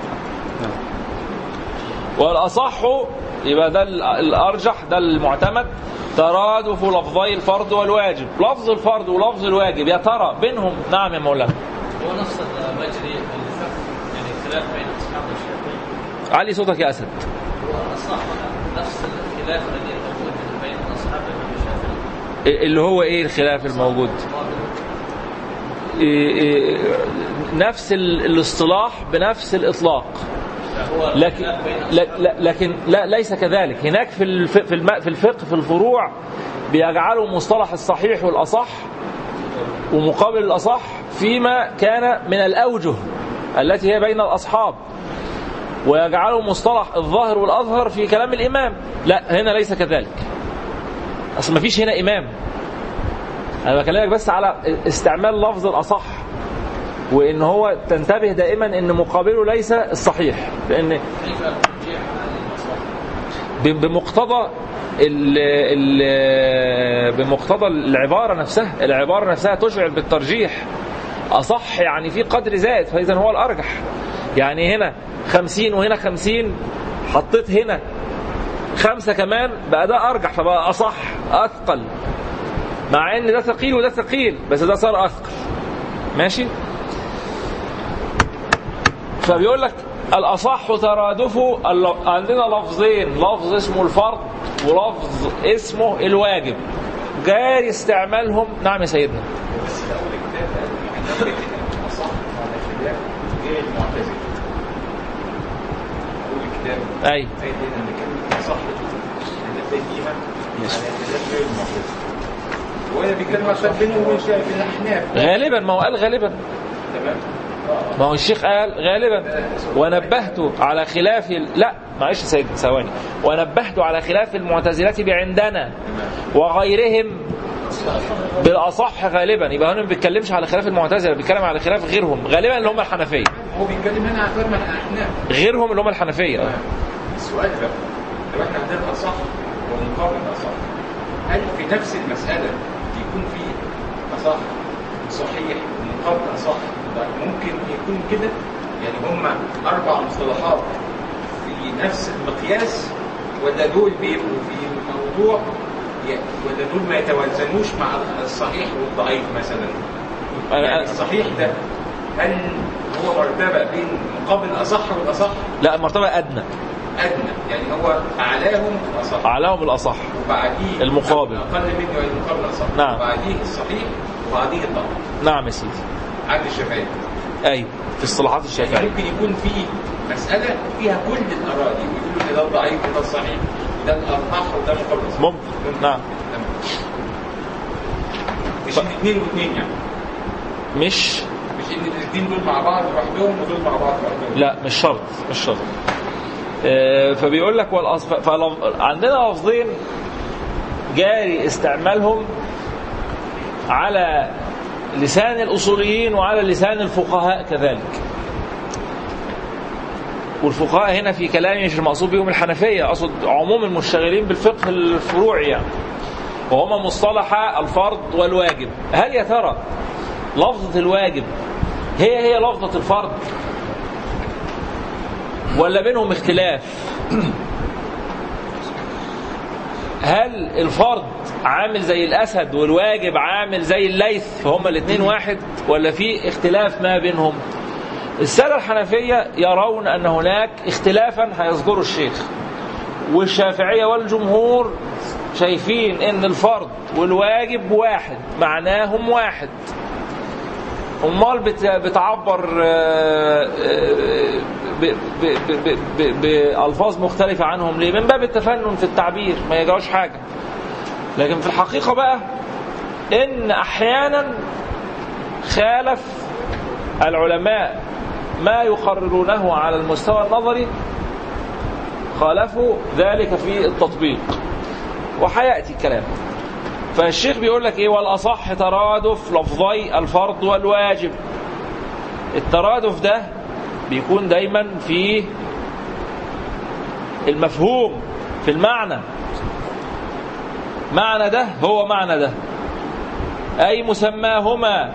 A: والأصح يبقى ده ال- الأرجح ده المعتمد ترادف لفظي الفرض والواجب لفظ الفرض ولفظ الواجب يا ترى بينهم نعم يا مولانا
E: هو نفس المجري الفقه يعني الخلاف بين اصحاب الشافعي
A: علي صوتك يا أسد
E: هو الصح نفس الخلاف الذي موجود بين اصحاب الامام الشافعي
A: اللي هو إيه الخلاف الموجود إيه إيه نفس ال- الاصطلاح بنفس الإطلاق
E: فهو
A: لكن
E: الخلاف بين
A: لا لا لكن لا ليس كذلك هناك في الف في الم- في الفقه في الفروع بيجعلوا مصطلح الصحيح والأصح ومقابل الأصح فيما كان من الأوجه التي هي بين الأصحاب ويجعلوا مصطلح الظاهر والأظهر في كلام الإمام لا هنا ليس كذلك أصل ما فيش هنا إمام أنا بكلمك بس على استعمال لفظ الأصح وإن هو تنتبه دائما إن مقابله ليس الصحيح لأن
E: كيف ترجيح هذه المصالح
A: ب- بمقتضى ال ال بمقتضى العبارة نفسها العبارة نفسها تشعر بالترجيح أصح يعني في قدر زائد فإذا هو الأرجح يعني هنا خمسين وهنا خمسين حطيت هنا خمسة كمان بقى ده أرجح فبقى أصح أثقل مع إن ده ثقيل وده ثقيل بس ده صار أثقل ماشي فبيقول لك الأصح ترادفه الل- عندنا لفظين لفظ اسمه الفرض ولفظ اسمه الواجب جاري استعمالهم نعم يا سيدنا
F: بس في اول الكتاب قال ان اصح على خلاف غير المعتزله اول الكتاب
A: أي
F: قال لنا ان كلمه اصح هنبدا فيها على خلاف غير المعتزله وانا بيتكلم عشان بينه وبين شا- بين الاحناف
A: غالبا ما هو قال غالبا
F: تمام
A: ما هو الشيخ قال غالبا ونبهت على خلاف ال... لا معلش يا سيدنا ثواني ونبهت على خلاف المعتزلة بعندنا وغيرهم بالأصح غالبا يبقى هنا ما بيتكلمش على خلاف المعتزلة بيتكلم على خلاف غيرهم غالبا اللي هم الحنفية
F: هو بيتكلم هنا عن فرق الاحناف
A: غيرهم اللي هم الحنفية
F: السؤال بقى لو احنا عندنا اصح ومقابل اصح هل في نفس المساله يكون في اصح صحيح ومقابل اصح طيب ممكن يكون كده يعني هم اربع مصطلحات في نفس المقياس ولا دول بيبقوا في موضوع ي- ولا دول ما يتوازنوش مع الصحيح والضعيف مثلا يعني
A: أنا-
F: الصحيح ده هل هو مرتبه بين مقابل الاصح والاصح
A: لا مرتبة أدنى
F: ادنى يعني هو اعلاهم اصح
A: اعلاهم الاصح
F: وبعديه
A: المقابل.
F: اقل منه المقابل اصح
A: نعم.
F: وبعديه الصحيح وبعديه الضعف
A: نعم يا سيدي
F: عند الشافعي
A: ايوه في اصطلاحات
F: يعني
A: الشافعيه
F: ممكن يكون في مساله فيها كل الاراء دي ويقولوا ان ده الضعيف وده الصحيح ده الاصح وده مقابل اصح
A: ممكن نعم
F: تمام. مش ان اثنين واثنين يعني
A: مش
F: مش ان الاثنين دول مع بعض لوحدهم ودول مع بعض لوحدهم
A: لا مش شرط مش شرط آه، فبيقول لك والأصف... فلف... عندنا لفظين جاري استعمالهم على لسان الأصوليين وعلى لسان الفقهاء كذلك والفقهاء هنا في كلامي مش المقصود بهم الحنفية أقصد عموم المشتغلين بالفقه الفروعي يعني وهما مصطلح الفرض والواجب هل يا ترى لفظة الواجب هي هي لفظة الفرض ولا بينهم اختلاف هل الفرض عامل زي الأسد والواجب عامل زي الليث فهم الاثنين واحد ولا في اختلاف ما بينهم السادة الحنفية يرون أن هناك اختلافا هيذكره الشيخ والشافعية والجمهور شايفين أن الفرض والواجب واحد معناهم واحد امال بت- بتعبر آه، آه، ب- ب- ب- ب- بالفاظ مختلفه عنهم ليه من باب التفنن في التعبير ما يجراش حاجه لكن في الحقيقه بقى ان احيانا خالف العلماء ما يقررونه على المستوى النظري خالفوا ذلك في التطبيق وحياتي الكلام فالشيخ بيقول لك ايه والاصح ترادف لفظي الفرض والواجب الترادف ده بيكون دايما في المفهوم في المعنى معنى ده هو معنى ده اي مسماهما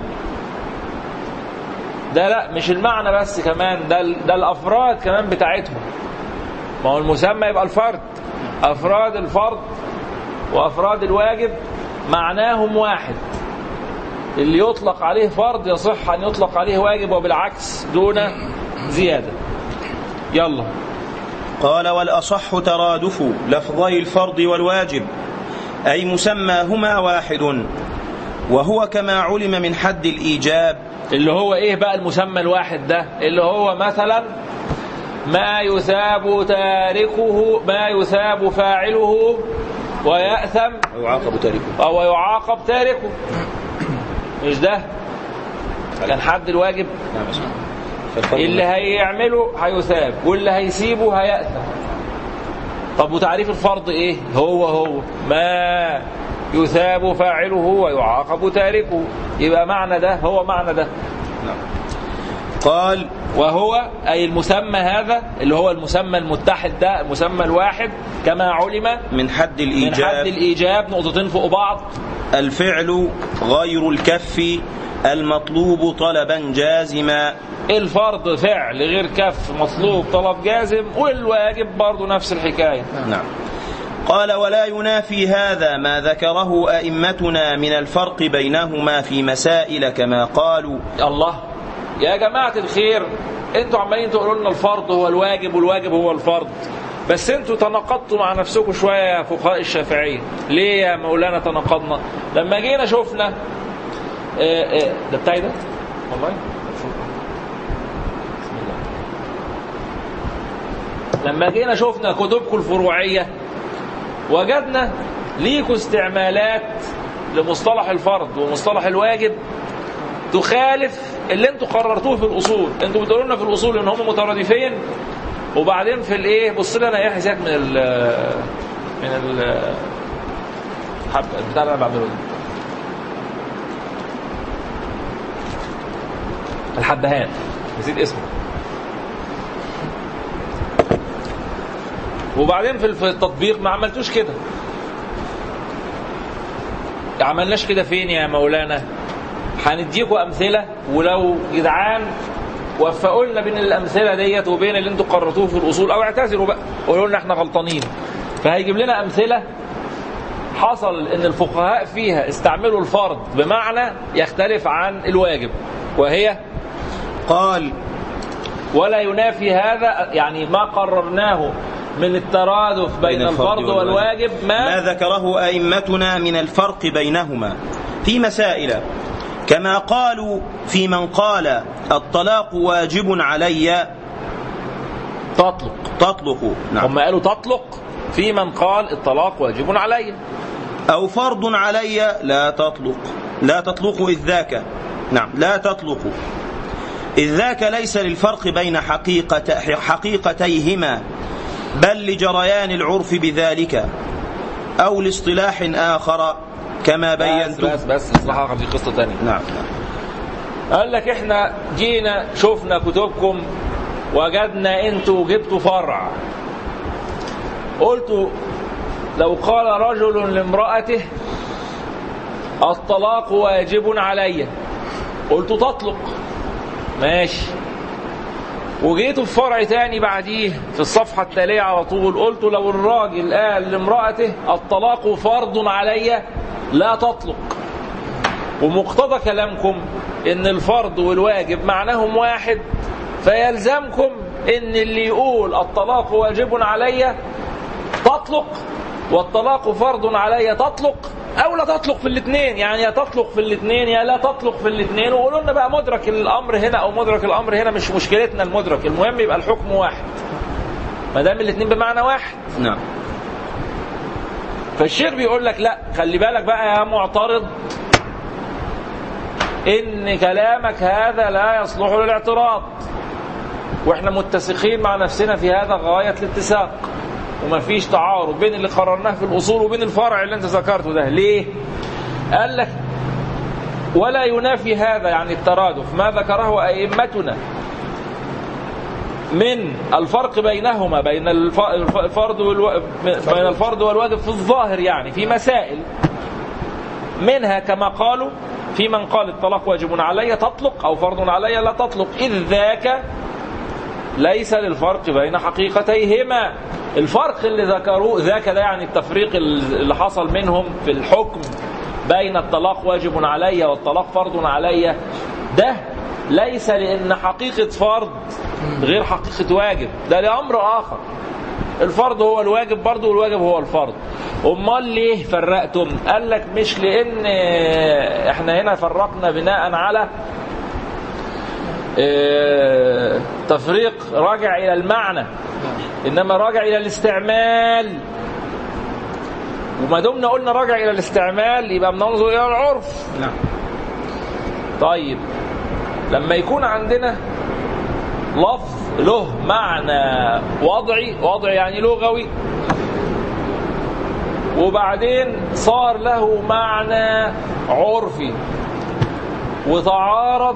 A: ده لا مش المعنى بس كمان ده ال- ده الافراد كمان بتاعتهم ما هو المسمى يبقى الفرد افراد الفرد وافراد الواجب معناهم واحد اللي يطلق عليه فرض يصح ان يطلق عليه واجب وبالعكس دون زياده يلا
B: قال والأصح ترادف لفظي الفرض والواجب أي مسماهما واحد وهو كما علم من حد الإيجاب
A: اللي هو ايه بقى المسمى الواحد ده اللي هو مثلا ما يثاب تاركه ما يثاب فاعله ويأثم
B: ويعاقب تاركه
A: أو يعاقب تاركه مش ده كان حد الواجب
B: نعم يا سيدي. فالفرض
A: اللي هيعمله هيثاب واللي هيسيبه هيأثم طب وتعريف الفرض ايه هو هو ما يثاب فاعله ويعاقب تاركه يبقى معنى ده هو معنى ده
B: قال
A: وهو أي المسمى هذا اللي هو المسمى المتحد ده المسمى الواحد كما علم
B: من حد
A: من حد
B: الإيجاب
A: الإيجاب نقطتين فوق بعض
B: الفعل غير الكف المطلوب طلبا جازما
A: الفرض فعل غير كف مطلوب طلب جازم والواجب برضه نفس الحكاية
B: نعم قال ولا ينافي هذا ما ذكره أئمتنا من الفرق بينهما في مسائل كما قالوا
A: الله يا جماعة الخير انتوا عمالين تقولوا لنا الفرض هو الواجب والواجب هو الفرض بس انتوا تناقضتوا مع نفسكم شوية يا فقهاء الشافعية ليه يا مولانا تناقضنا لما جينا شفنا اه اه ده بتاعي ده والله بسم الله. لما جينا شفنا كتبكم الفروعية وجدنا ليكوا استعمالات لمصطلح الفرض ومصطلح الواجب تخالف اللي انتوا قررتوه في الاصول انتوا بتقولوا لنا في الاصول ان هم مترادفين وبعدين في الايه بص لي انا ايه حساب من ال من ال حب البتاع اللي انا بعمله ده الحبهان نسيت اسمه وبعدين في في التطبيق ما عملتوش كده عملناش كده فين يا مولانا هنديكوا امثله ولو جدعان وفقوا لنا بين الامثله ديت وبين اللي انتوا قررتوه في الاصول او اعتذروا بقى قولوا لنا احنا غلطانين فهيجيب لنا امثله حصل ان الفقهاء فيها استعملوا الفرض بمعنى يختلف عن الواجب وهي
B: قال
A: ولا ينافي هذا يعني ما قررناه من الترادف بين الفرض والواجب
B: ما
A: ما
B: ذكره أئمتنا من الفرق بينهما في مسائل كما قالوا في من قال الطلاق واجب علي
A: تطلق
B: تطلق نعم
A: هم قالوا تطلق في من قال الطلاق واجب علي
B: أو فرض علي لا تطلق لا تطلق إذ ذاك نعم لا تطلق إذ ذاك ليس للفرق بين حقيقة حقيقتيهما بل لجريان العرف بذلك أو لاصطلاح آخر كما
A: بس
B: بينت
A: بس بس اصلاحها في قصه ثانيه
B: نعم
A: قال لك احنا جينا شفنا كتبكم وجدنا انتوا جبتوا فرع قلتوا لو قال رجل لامرأته الطلاق واجب علي قلت تطلق ماشي وجيتوا في فرع تاني بعديه في الصفحة التالية على طول قلت لو الراجل قال لامرأته الطلاق فرض علي لا تطلق ومقتضى كلامكم ان الفرض والواجب معناهم واحد فيلزمكم ان اللي يقول الطلاق واجب علي تطلق والطلاق فرض علي تطلق او لا تطلق في الاثنين يعني يا تطلق في الاثنين يا لا تطلق في الاثنين وقولوا لنا بقى مدرك الامر هنا او مدرك الامر هنا مش مشكلتنا المدرك المهم يبقى الحكم واحد ما دام الاثنين بمعنى واحد
B: نعم
A: فالشيخ بيقول لك لا خلي بالك بقى يا معترض ان كلامك هذا لا يصلح للاعتراض واحنا متسقين مع نفسنا في هذا غايه الاتساق ومفيش تعارض بين اللي قررناه في الاصول وبين الفرع اللي انت ذكرته ده ليه قال لك ولا ينافي هذا يعني الترادف ما ذكره ائمتنا من الفرق بينهما بين الف- الف- الفرض والو... بين الفرض والواجب في الظاهر يعني في مسائل منها كما قالوا في من قال الطلاق واجب علي تطلق او فرض علي لا تطلق اذ ذاك ليس للفرق بين حقيقتيهما الفرق اللي ذكروه ذاك ده يعني التفريق اللي حصل منهم في الحكم بين الطلاق واجب علي والطلاق فرض علي ده ليس لان حقيقه فرض غير حقيقه واجب ده لامر اخر الفرض هو الواجب برضه والواجب هو الفرض امال ليه فرقتم قال لك مش لان احنا هنا فرقنا بناء على اه، تفريق راجع الى المعنى انما راجع الى الاستعمال وما دمنا قلنا راجع الى الاستعمال يبقى بننظر الى العرف
B: نعم
A: طيب لما يكون عندنا لفظ له معنى وضعي وضعي يعني لغوي وبعدين صار له معنى عرفي وتعارض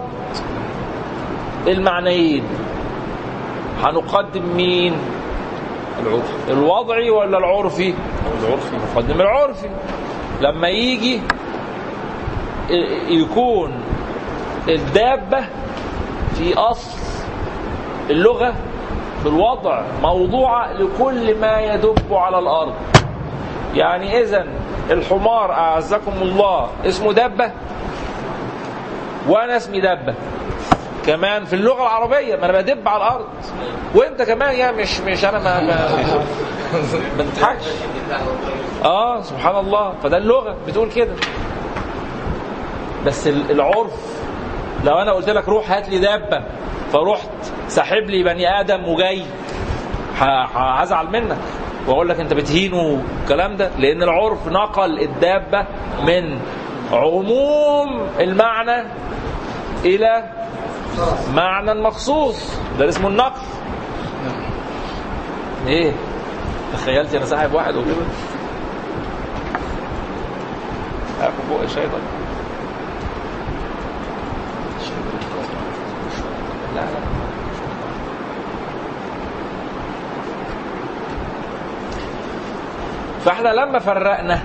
A: المعنيين هنقدم مين
B: العرف
A: الوضعي ولا العرفي
B: العرفي
A: نقدم العرفي لما يجي ي- يكون الدابة في أصل اللغة في الوضع موضوعة لكل ما يدب على الأرض يعني إذا الحمار أعزكم الله اسمه دبة وأنا اسمي دبة كمان في اللغة العربية ما أنا بدب على الأرض وأنت كمان يا مش مش أنا ما ما ما تضحكش اه سبحان الله فده اللغه بتقول كده بس ال- العرف لو انا قلت لك روح هات لي دابه فرحت ساحب لي بني ادم وجاي ه- ه- هزعل منك واقول لك انت بتهينه والكلام ده لان العرف نقل الدابه من عموم المعنى الى معنى مخصوص ده اسمه النقل ايه تخيلت انا ساحب واحد وكده هاخد بق شاي طيب لا لا فاحنا لما فرقنا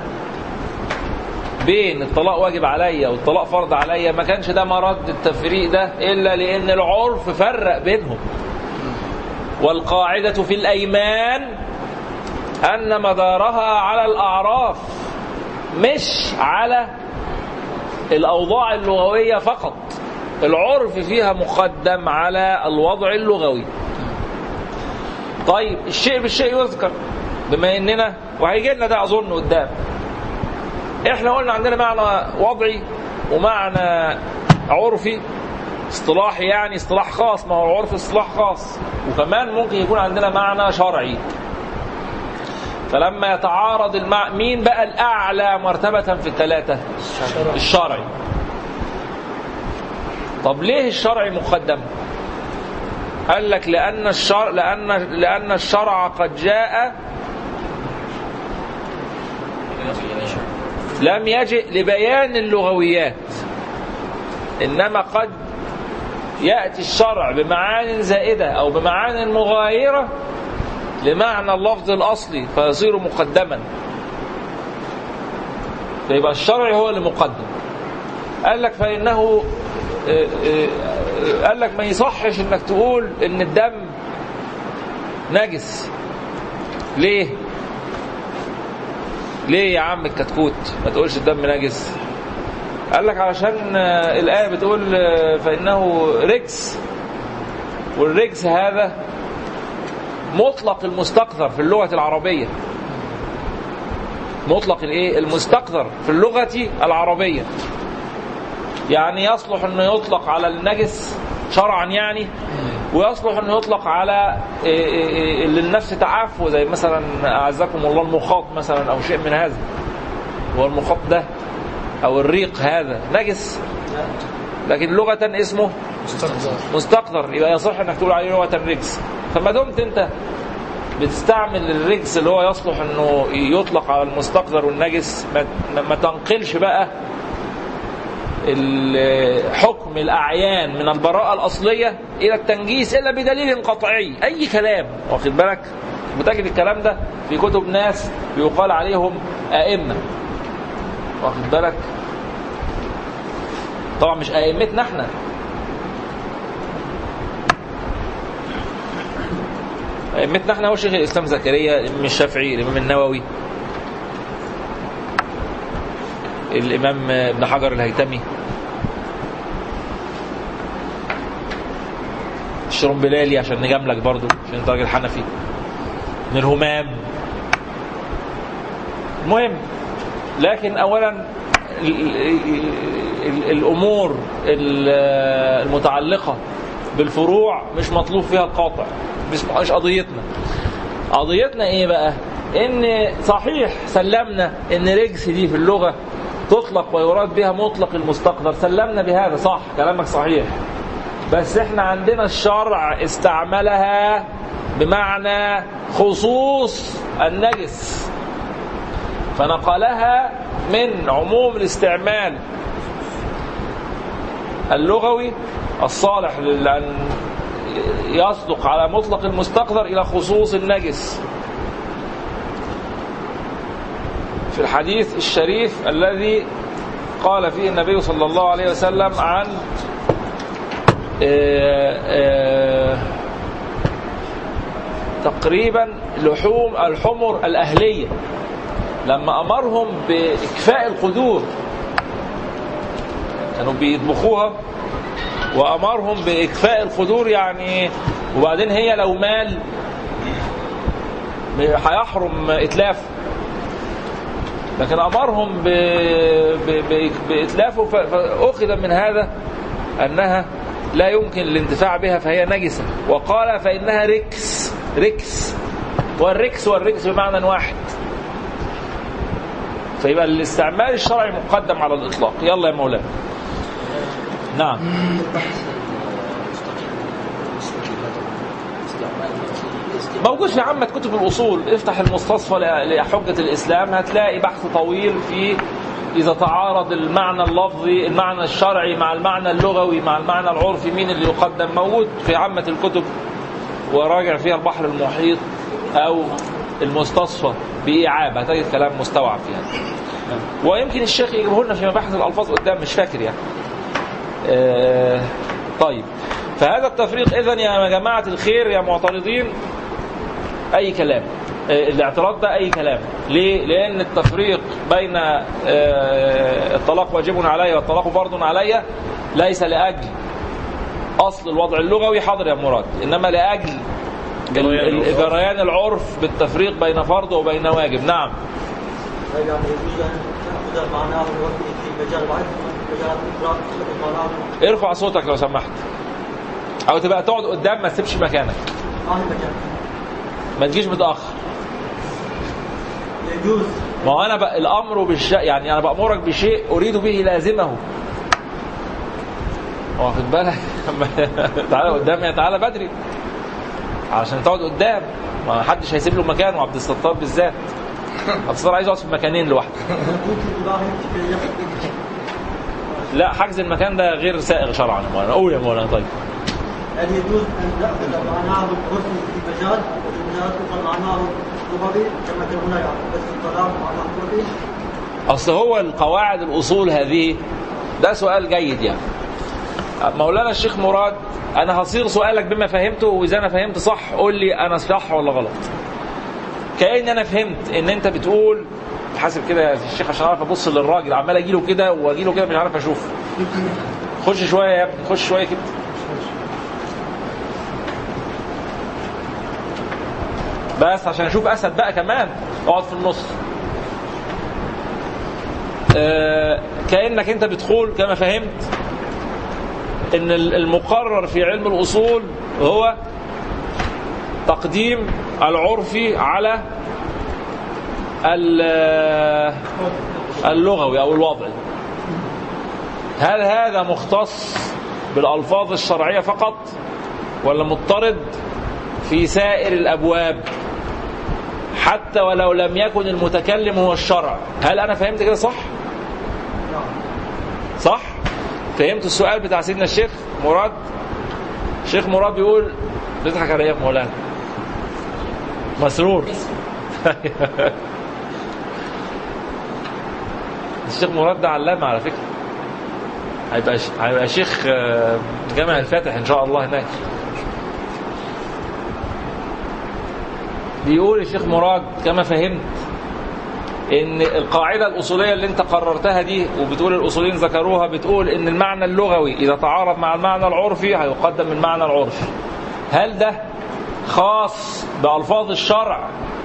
A: بين الطلاق واجب عليا والطلاق فرض عليا ما كانش ده مرد التفريق ده الا لان العرف فرق بينهم والقاعده في الايمان ان مدارها على الاعراف مش على الاوضاع اللغويه فقط العرف فيها مقدم على الوضع اللغوي طيب الشيء بالشيء يذكر بما اننا وهيجي لنا ده اظن قدام احنا قلنا عندنا معنى وضعي ومعنى عرفي اصطلاحي يعني اصطلاح خاص ما هو العرف اصطلاح خاص وكمان ممكن يكون عندنا معنى شرعي فلما يتعارض المع... مين بقى الاعلى مرتبه في الثلاثه الشرعي طب ليه الشرعي مقدم قال لك لان الشرع لان لان الشرع قد جاء لم يجئ لبيان اللغويات انما قد ياتي الشرع بمعان زائده او بمعان مغايره لمعنى اللفظ الاصلي فيصير مقدما فيبقى الشرع هو اللي مقدم قال لك فانه آه، آه، آه، قال لك ما يصحش انك تقول ان الدم نجس ليه ليه يا عم الكتكوت ما تقولش الدم نجس قال لك علشان آه، الآية بتقول آه، فإنه رجس والرجس هذا مطلق المستقذر في اللغة العربية مطلق الايه المستقذر في اللغة العربية يعني يصلح انه يطلق على النجس شرعا يعني ويصلح انه يطلق على إيه إيه إيه اللي النفس تعافه زي مثلا اعزكم الله المخاط مثلا او شيء من هذا هو المخاط ده او الريق هذا نجس لكن لغة اسمه مستقذر يبقى يصح انك تقول عليه لغة رجس فما دمت انت بتستعمل الرجس اللي هو يصلح انه يطلق على المستقذر والنجس ما, ما تنقلش بقى ال- حكم الاعيان من البراءه الاصليه الى التنجيس الا بدليل قطعي اي كلام واخد بالك بتجد الكلام ده في كتب ناس بيقال عليهم ائمه واخد بالك طبعا مش ائمتنا احنا ائمتنا احنا هو شيخ الاسلام زكريا الامام الشافعي الامام النووي الامام ابن حجر الهيتمي الشرمبلالي عشان نجاملك برضو عشان انت راجل حنفي ابن الهمام المهم لكن اولا ال- ال- ال- الامور ال- المتعلقه بالفروع مش مطلوب فيها القاطع مش مش قضيتنا قضيتنا ايه بقى ان صحيح سلمنا ان رجس دي في اللغه تطلق ويراد بها مطلق المستقدر سلمنا بهذا صح كلامك صحيح بس احنا عندنا الشرع استعملها بمعنى خصوص النجس فنقلها من عموم الاستعمال اللغوي الصالح لأن يصدق على مطلق المستقذر إلى خصوص النجس في الحديث الشريف الذي قال فيه النبي صلى الله عليه وسلم عن آه، آه، تقريبا لحوم الحمر الأهلية لما أمرهم بإكفاء القدور كانوا بيطبخوها وأمرهم بإكفاء القدور يعني وبعدين هي لو مال هيحرم إتلافه لكن أمرهم ب... ب... ب... بإتلافه ف... فأخذ من هذا أنها لا يمكن الانتفاع بها فهي نجسة وقال فإنها ركس ركس والركس والركس بمعنى واحد فيبقى الاستعمال الشرعي مقدم على الإطلاق يلا يا مولانا نعم موجود في عامة كتب الأصول افتح المستصفى لحجة الإسلام هتلاقي بحث طويل في إذا تعارض المعنى اللفظي المعنى الشرعي مع المعنى اللغوي مع المعنى العرفي مين اللي يقدم موجود في عامة الكتب وراجع فيها البحر المحيط أو المستصفى بإيعاب هتجد كلام مستوعب فيها ويمكن الشيخ يجيبه لنا في مباحث الألفاظ قدام مش فاكر يعني آه طيب فهذا التفريق إذا يا جماعة الخير يا معترضين أي كلام آه، الاعتراض ده أي كلام ليه؟ لأن التفريق بين آه، الطلاق واجب علي والطلاق فرض علي ليس لأجل أصل الوضع اللغوي حاضر يا مراد إنما لأجل ال- ال- جريان العرف بالتفريق بين فرض وبين واجب نعم
C: يعني يجوز ان تاخذ معناه الوحي في مجال واحد في مجال اخر تاخذ معناه
A: ارفع صوتك لو سمحت او تبقى تقعد قدام ما تسيبش مكانك
C: ما هي مجال
A: ما تجيش متاخر
C: يجوز
A: ما هو انا بقى الامر بالشيء يعني انا بامرك بشيء اريد به لازمه واخد بالك تعالى قدام يا تعالى بدري عشان تقعد قدام ما حدش هيسيب له مكان وعبد الستار بالذات عبد الستار عايز يقعد في مكانين لوحده
C: ممكن تباهي في يخطب
A: لا حجز المكان ده غير سائغ شرعا يا مولانا قول يا مولانا طيب
C: هل يجوز ان ناخذ معناه الحسن في مجال وفي مجال اخر معناه لغوي كما هنا يعني بس الكلام معناه لغوي
A: اصل هو القواعد الاصول هذه ده سؤال جيد يعني مولانا الشيخ مراد انا هصيغ سؤالك بما فهمته واذا انا فهمت صح قول لي انا صح ولا غلط كأن انا فهمت ان انت بتقول حاسب كده يا الشيخ عشان اعرف ابص للراجل عمال اجي له كده واجي له كده مش عارف اشوف خش شويه يا ابني خش شويه كده بس عشان اشوف اسد بقى كمان اقعد في النص آه، كانك انت بتقول كما فهمت ان ال- المقرر في علم الاصول هو تقديم العرفي على ال- اللغوي او الوضعي هل هذا مختص بالالفاظ الشرعيه فقط ولا مضطرد في سائر الابواب حتى ولو لم يكن المتكلم هو الشرع هل انا فهمت كده صح صح فهمت السؤال بتاع سيدنا الشيخ مراد الشيخ مراد بيقول بيضحك على ايه يا مولانا مسرور الشيخ مراد ده علامة على فكرة هيبقى ش- هيبقى شيخ آه، جامع الفاتح ان شاء الله هناك بيقول الشيخ مراد كما فهمت ان القاعده الاصوليه اللي انت قررتها دي وبتقول الاصوليين ذكروها بتقول ان المعنى اللغوي اذا تعارض مع المعنى العرفي هيقدم المعنى العرفي هل ده خاص بالفاظ الشرع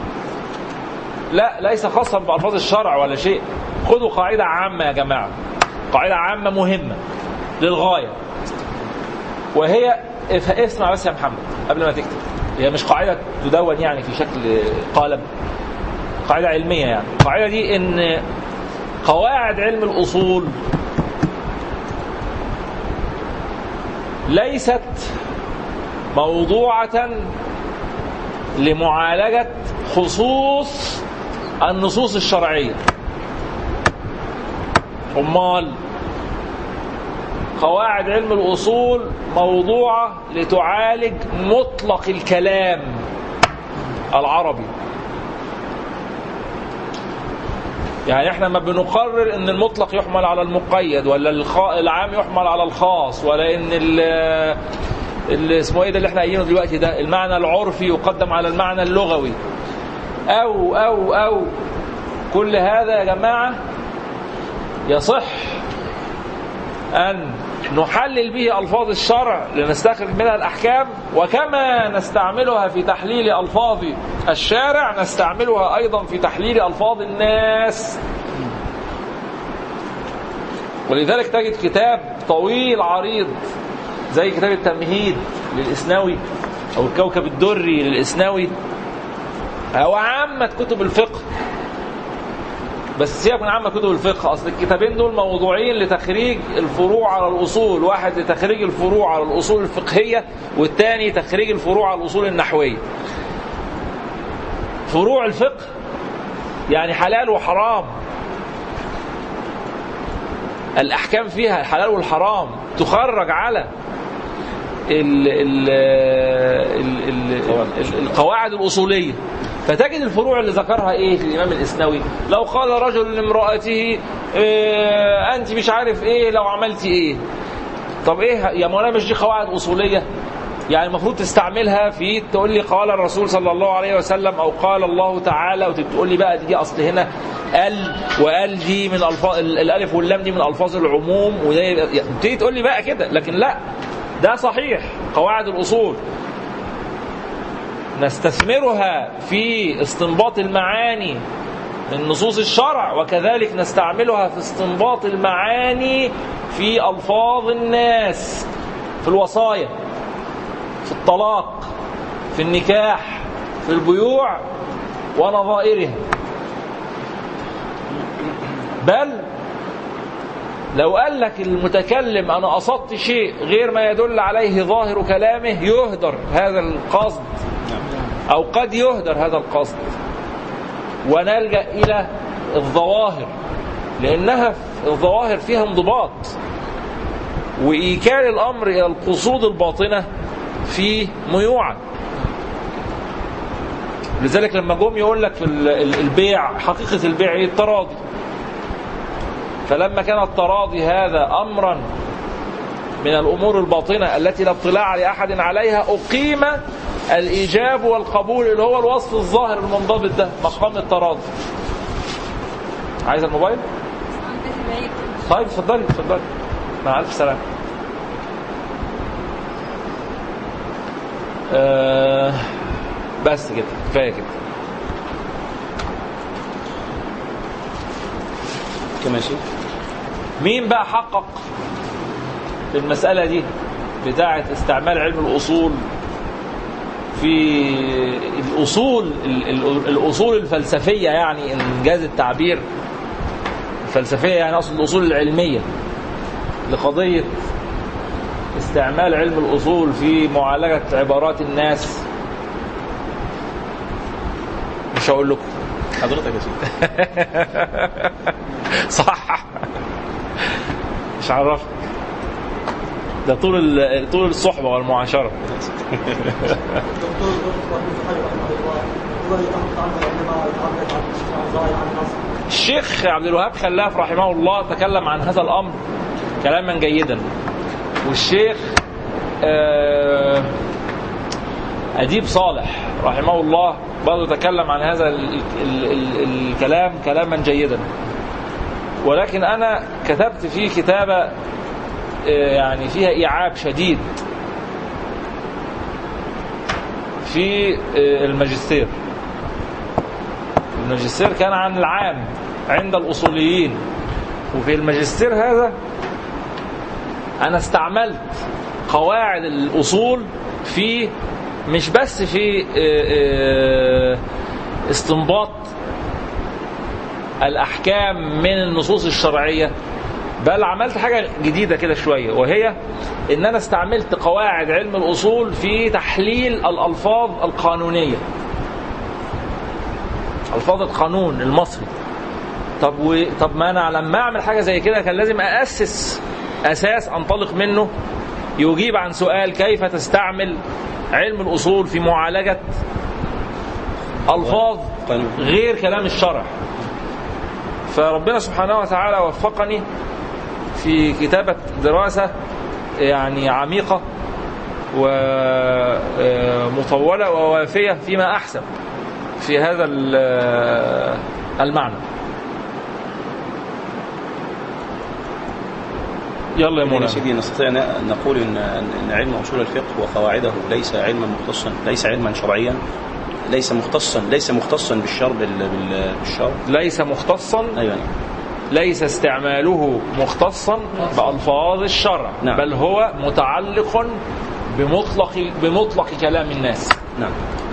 A: لا ليس خاصا بالفاظ الشرع ولا شيء خذوا قاعده عامه يا جماعه قاعده عامه مهمه للغايه وهي اف- اسمع بس يا محمد قبل ما تكتب هي مش قاعده تدون يعني في شكل قالب قاعدة علمية يعني القاعدة دي ان قواعد علم الأصول ليست موضوعة لمعالجة خصوص النصوص الشرعية أمال قواعد علم الأصول موضوعة لتعالج مطلق الكلام العربي يعني احنا ما بنقرر ان المطلق يحمل على المقيد ولا الخ... العام يحمل على الخاص ولا ان ال... اللي اسمه ايه ده اللي احنا قايلينه دلوقتي ده المعنى العرفي يقدم على المعنى اللغوي او او او كل هذا يا جماعه يصح ان نحلل به الفاظ الشرع لنستخرج منها الاحكام وكما نستعملها في تحليل الفاظ الشارع نستعملها ايضا في تحليل الفاظ الناس ولذلك تجد كتاب طويل عريض زي كتاب التمهيد للإسناوي أو الكوكب الدري للإسناوي أو عامة كتب الفقه بس سيبك من عامة كتب الفقه أصل الكتابين دول موضوعين لتخريج الفروع على الأصول واحد لتخريج الفروع على الأصول الفقهية والتاني تخريج الفروع على الأصول النحوية فروع الفقه يعني حلال وحرام الأحكام فيها الحلال والحرام تخرج على ال ال ال ال ال القواعد الأصولية فتجد الفروع اللي ذكرها ايه في الامام الاسنوي لو قال رجل لامراته إيه انت مش عارف ايه لو عملتي ايه طب ايه يا مولانا مش دي قواعد اصوليه يعني المفروض تستعملها في تقول لي قال الرسول صلى الله عليه وسلم او قال الله تعالى وتقول لي بقى دي اصل هنا ال وال دي من الفاظ الالف واللام دي من الفاظ العموم وده تيجي تقول لي بقى كده لكن لا ده صحيح قواعد الاصول نستثمرها في استنباط المعاني من نصوص الشرع وكذلك نستعملها في استنباط المعاني في ألفاظ الناس في الوصايا في الطلاق في النكاح في البيوع ونظائرها بل لو قال لك المتكلم أنا قصدت شيء غير ما يدل عليه ظاهر كلامه يهدر هذا القصد أو قد يهدر هذا القصد ونلجأ إلى الظواهر لأنها الظواهر فيها انضباط وإيكال الأمر إلى القصود الباطنة فيه ميوعا لذلك لما جم يقول لك في ال- ال- البيع حقيقة البيع ايه التراضي فلما كان التراضي هذا أمرا من الأمور الباطنة التي لا اطلاع لأحد عليها أقيم الإيجاب والقبول اللي هو الوصف الظاهر المنضبط ده مقام التراضي عايز الموبايل؟ طيب اتفضلي اتفضلي مع ألف سلامة آه بس كده كفاية كده
B: كما شيء
A: مين بقى حقق في المسألة دي بتاعة استعمال علم الأصول في الأصول ال- ال- الأصول الفلسفية يعني إنجاز التعبير الفلسفية يعني أصل الأصول العلمية لقضية استعمال علم الأصول في معالجة عبارات الناس مش هقول لكم
B: حضرتك يا سيدي
A: صح مش عرفت ده طول ال- طول الصحبه والمعاشره
C: الدكتور ابن حي رحمه الله هو يتحدث عنه عندما يتحدث عن الظاهر عن النص
A: الشيخ عبد الوهاب خلاف رحمه الله تكلم عن هذا الامر كلاما جيدا والشيخ آه، اديب صالح رحمه الله برضه تكلم عن هذا ال ال ال الكلام كلاما جيدا ولكن انا كتبت فيه كتابه آه، يعني فيها ايعاب شديد في آه، الماجستير الماجستير كان عن العام عند الأصوليين وفي الماجستير هذا أنا استعملت قواعد الأصول في مش بس في آه، آه، استنباط الأحكام من النصوص الشرعية بل عملت حاجة جديدة كده شوية وهي إن أنا استعملت قواعد علم الأصول في تحليل الألفاظ القانونية الفاظ القانون المصري طب و... طب ما انا لما اعمل حاجه زي كده كان لازم اسس اساس انطلق منه يجيب عن سؤال كيف تستعمل علم الاصول في معالجه الفاظ
B: قانون.
A: غير كلام الشرع فربنا سبحانه وتعالى وفقني في كتابه دراسه يعني عميقه ومطوله ووافيه فيما احسن في هذا ال- المعنى يلا يا
B: يا
A: مولانا
B: سيدي نستطيع أن نقول إن أن علم أصول الفقه وقواعده ليس علما مختصا ليس علما شرعيا ليس مختصا ليس مختصا بالشر بال- بال- بالشر
A: ليس مختصا
B: أيوة نعم.
A: ليس استعماله مختصا بألفاظ الشرع
B: نعم.
A: بل هو متعلق بمطلق بمطلق كلام الناس
B: نعم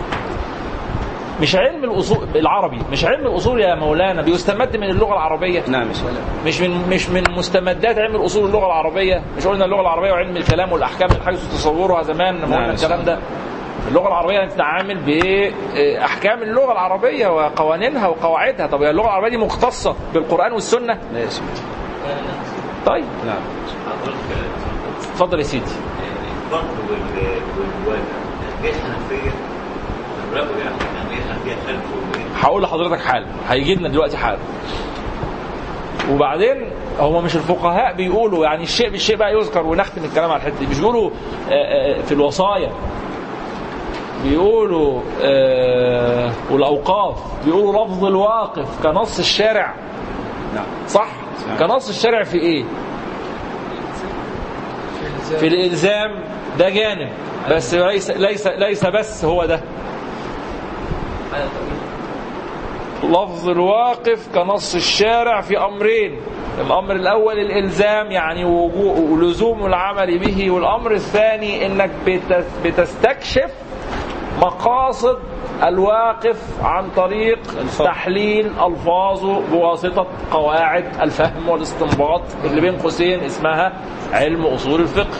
A: مش علم الاصول العربي مش علم الاصول يا مولانا بيستمد من اللغه العربيه
B: نعم يا سيدي
A: مش من مش من مستمدات علم الاصول اللغه العربيه مش قلنا اللغه العربيه وعلم الكلام والاحكام من حيث تصورها زمان لما
B: نعم.
A: قلنا الكلام ده اللغه العربيه تتعامل باحكام اللغه العربيه وقوانينها وقواعدها طب هي اللغه العربيه دي مختصه بالقران والسنه
B: لا يا سيدي
A: طيب
B: نعم
A: اتفضل يا سيدي
G: الفرق وال- والواجب الجهه الحنفيه الرجل يعني يعني الجهه الحنفيه خلفه
A: هقول لحضرتك حالا هيجي لنا دلوقتي حالا وبعدين هو مش الفقهاء بيقولوا يعني الشيء بالشيء بقى يذكر ونختم الكلام على الحته دي مش بيقولوا آه، آه، في الوصايا بيقولوا آه، والاوقاف بيقولوا لفظ الواقف كنص الشارع
B: نعم
A: صح
B: نعم.
A: كنص الشارع في ايه
D: في الإلزام
A: في الالزام ده جانب بس ليس ليس ليس بس هو ده
E: هذا التأويل
A: لفظ الواقف كنص الشارع في أمرين الأمر الأول الإلزام يعني وجو- ولزوم العمل به والأمر الثاني إنك بتس- بتستكشف مقاصد الواقف عن طريق تحليل ألفاظه بواسطة قواعد الفهم والاستنباط اللي بين قوسين اسمها علم أصول الفقه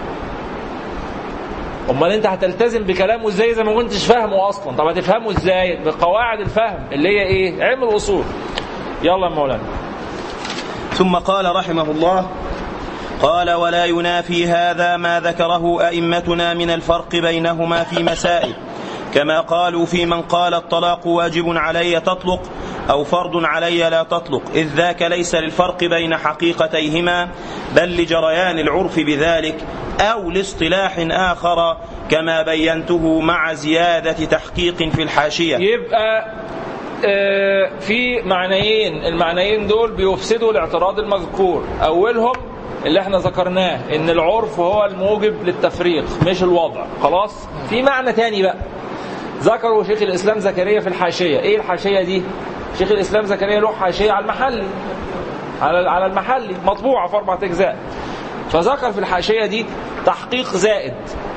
A: امال انت هتلتزم بكلامه ازاي اذا ما كنتش فاهمه اصلا طب هتفهمه ازاي بقواعد الفهم اللي هي ايه علم الاصول يلا يا مولانا
B: ثم قال رحمه الله قال ولا ينافي هذا ما ذكره أئمتنا من الفرق بينهما في مسائل كما قالوا في من قال الطلاق واجب علي تطلق أو فرض علي لا تطلق إذ ذاك ليس للفرق بين حقيقتيهما بل لجريان العرف بذلك أو لاصطلاح آخر كما بينته مع زيادة تحقيق في الحاشية
A: يبقى آه، في معنيين المعنيين دول بيفسدوا الاعتراض المذكور اولهم اللي احنا ذكرناه ان العرف هو الموجب للتفريق مش الوضع خلاص في معنى تاني بقى ذكره شيخ الاسلام زكريا في الحاشيه ايه الحاشيه دي شيخ الاسلام زكريا له حاشيه على المحلي على على المحلي مطبوعه في اربع اجزاء فذكر في الحاشيه دي تحقيق زائد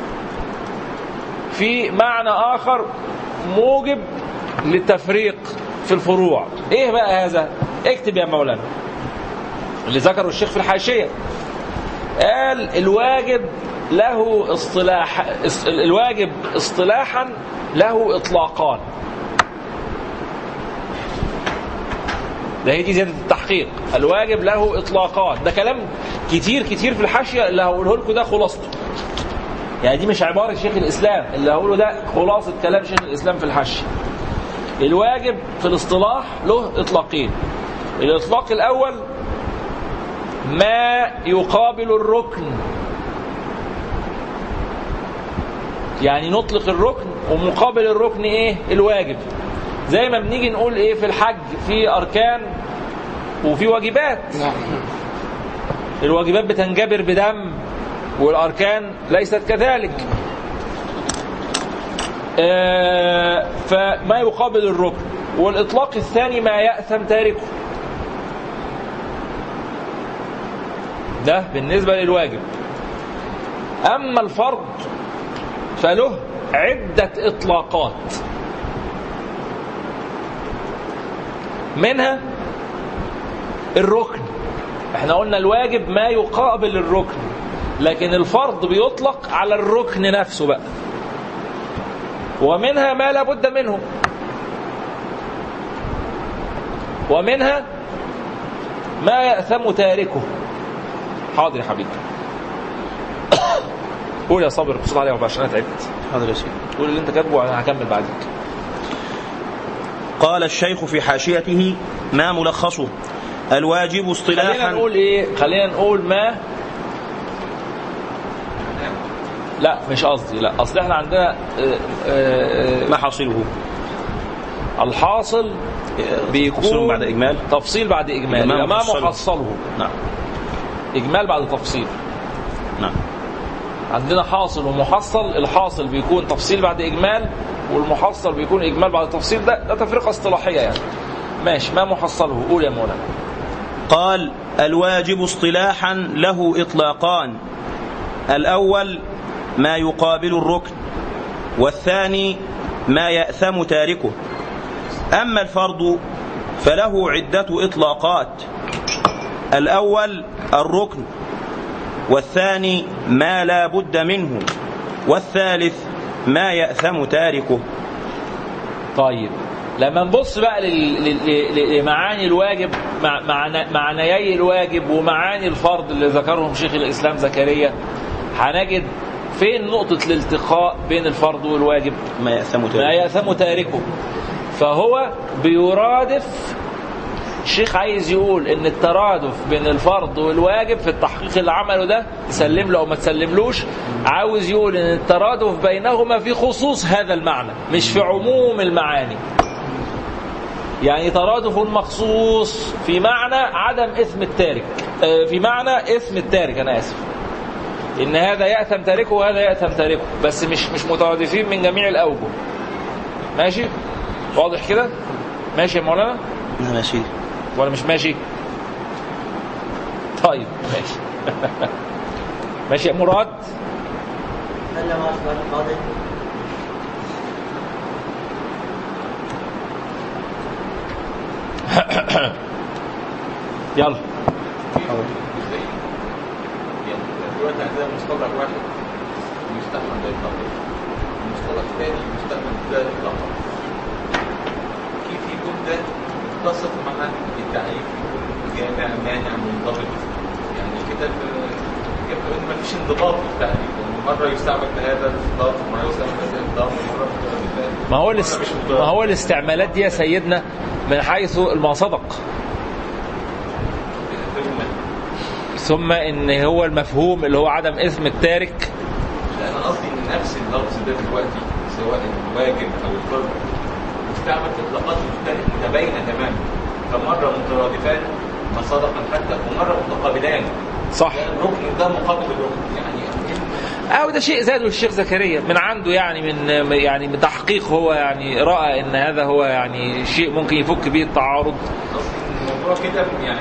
A: في معنى آخر موجب للتفريق في الفروع ايه بقى هذا اكتب يا مولانا اللي ذكره الشيخ في الحاشية قال الواجب له اصطلاح اس- الواجب اصطلاحا له اطلاقان ده هي دي زيادة التحقيق الواجب له اطلاقان ده كلام كتير كتير في الحاشية اللي هقوله لكم ده خلاصته يعني دي مش عبارة شيخ الإسلام اللي هقوله ده خلاصة كلام شيخ الإسلام في الحاشية الواجب في الاصطلاح له إطلاقين الإطلاق الأول ما يقابل الركن يعني نطلق الركن ومقابل الركن ايه الواجب زي ما بنيجي نقول ايه في الحج في اركان وفي واجبات الواجبات بتنجبر بدم والاركان ليست كذلك آه، فما يقابل الركن والاطلاق الثاني ما ياثم تاركه ده بالنسبه للواجب اما الفرض فله عده اطلاقات منها الركن احنا قلنا الواجب ما يقابل الركن لكن الفرض بيطلق على الركن نفسه بقى ومنها ما لا بد منه ومنها ما يأثم تاركه حاضر يا حبيبي قول يا صابر بصوت عليها عشان انا تعبت
B: حاضر يا سيدي
A: قول اللي انت كاتبه وانا هكمل بعدك
B: قال الشيخ في حاشيته ما ملخصه الواجب
A: خلينا
B: اصطلاحا
A: نقول ايه خلينا نقول ما لا مش قصدي لا اصل احنا عندنا آه، آه،
B: ما حاصله
A: الحاصل بيكون
B: تفصيل بعد إجمال؟
A: تفصيل بعد اجمال
B: ما
A: يبقى ما
B: محصله.
A: محصله
B: نعم
A: اجمال بعد تفصيل
B: نعم
A: عندنا حاصل ومحصل الحاصل بيكون تفصيل بعد اجمال والمحصل بيكون اجمال بعد تفصيل ده ده تفرقه اصطلاحيه يعني ماشي ما محصله قول يا مولانا
B: قال الواجب اصطلاحا له اطلاقان الاول ما يقابل الركن والثاني ما ياثم تاركه اما الفرض فله عده اطلاقات الاول الركن والثاني ما لا بد منه والثالث ما ياثم تاركه
A: طيب لما نبص بقى لل- لل- ل- لمعاني الواجب مع معنى- معنيي الواجب ومعاني الفرض اللي ذكرهم شيخ الاسلام زكريا هنجد فين نقطة الالتقاء بين الفرض والواجب
B: ما ياثم
A: ما
B: تاركه
A: يأثم تاركه فهو بيرادف الشيخ عايز يقول ان الترادف بين الفرض والواجب في التحقيق اللي عمله ده تسلم له او ما تسلملوش عاوز يقول ان الترادف بينهما في خصوص هذا المعنى مش في عموم المعاني يعني ترادف مخصوص في معنى عدم اثم التارك آه، في معنى اثم التارك انا اسف ان هذا ياثم تاركه وهذا ياثم تاركه بس مش مش مترادفين من جميع الاوجه ماشي واضح كده ماشي يا مولانا
B: ماشي
A: ولا مش ماشي طيب ماشي ماشي يا مراد
C: هل ما السؤال القاضي
A: يلا
F: يعني دلوقتي عندنا مصطلح واحد يستعمل ده الطاقة المصطلح الثاني يستعمل ده الطاقة كيف يكون ده متصف مع التعريف يكون جامع مانع منضبط يعني كده كيف ما فيش انضباط في التعريف يعني مرة يستعمل بهذا الإطلاق ومرة يستعمل بهذا الإطلاق ومرة بهذا
A: ما هو الاس...
F: مرة مش
A: ما
F: مضاد.
A: هو الاستعمالات دي يا سيدنا من حيث ما صدق ثم ان هو المفهوم اللي هو عدم اثم التارك
F: لا انا قصدي ان نفس اللفظ ده دلوقتي سواء الواجب او الفرض مستعمل في اطلاقات مختلفه متباينه تماما فمره مترادفان ما صدقا حتى ومره متقابلان
A: صح
F: ده الركن ده مقابل الركن يعني
A: أو ده شيء زاده الشيخ زكريا من عنده يعني من يعني من تحقيق هو يعني رأى ان هذا هو يعني شيء ممكن يفك به التعارض
F: قصدي ان الموضوع كده يعني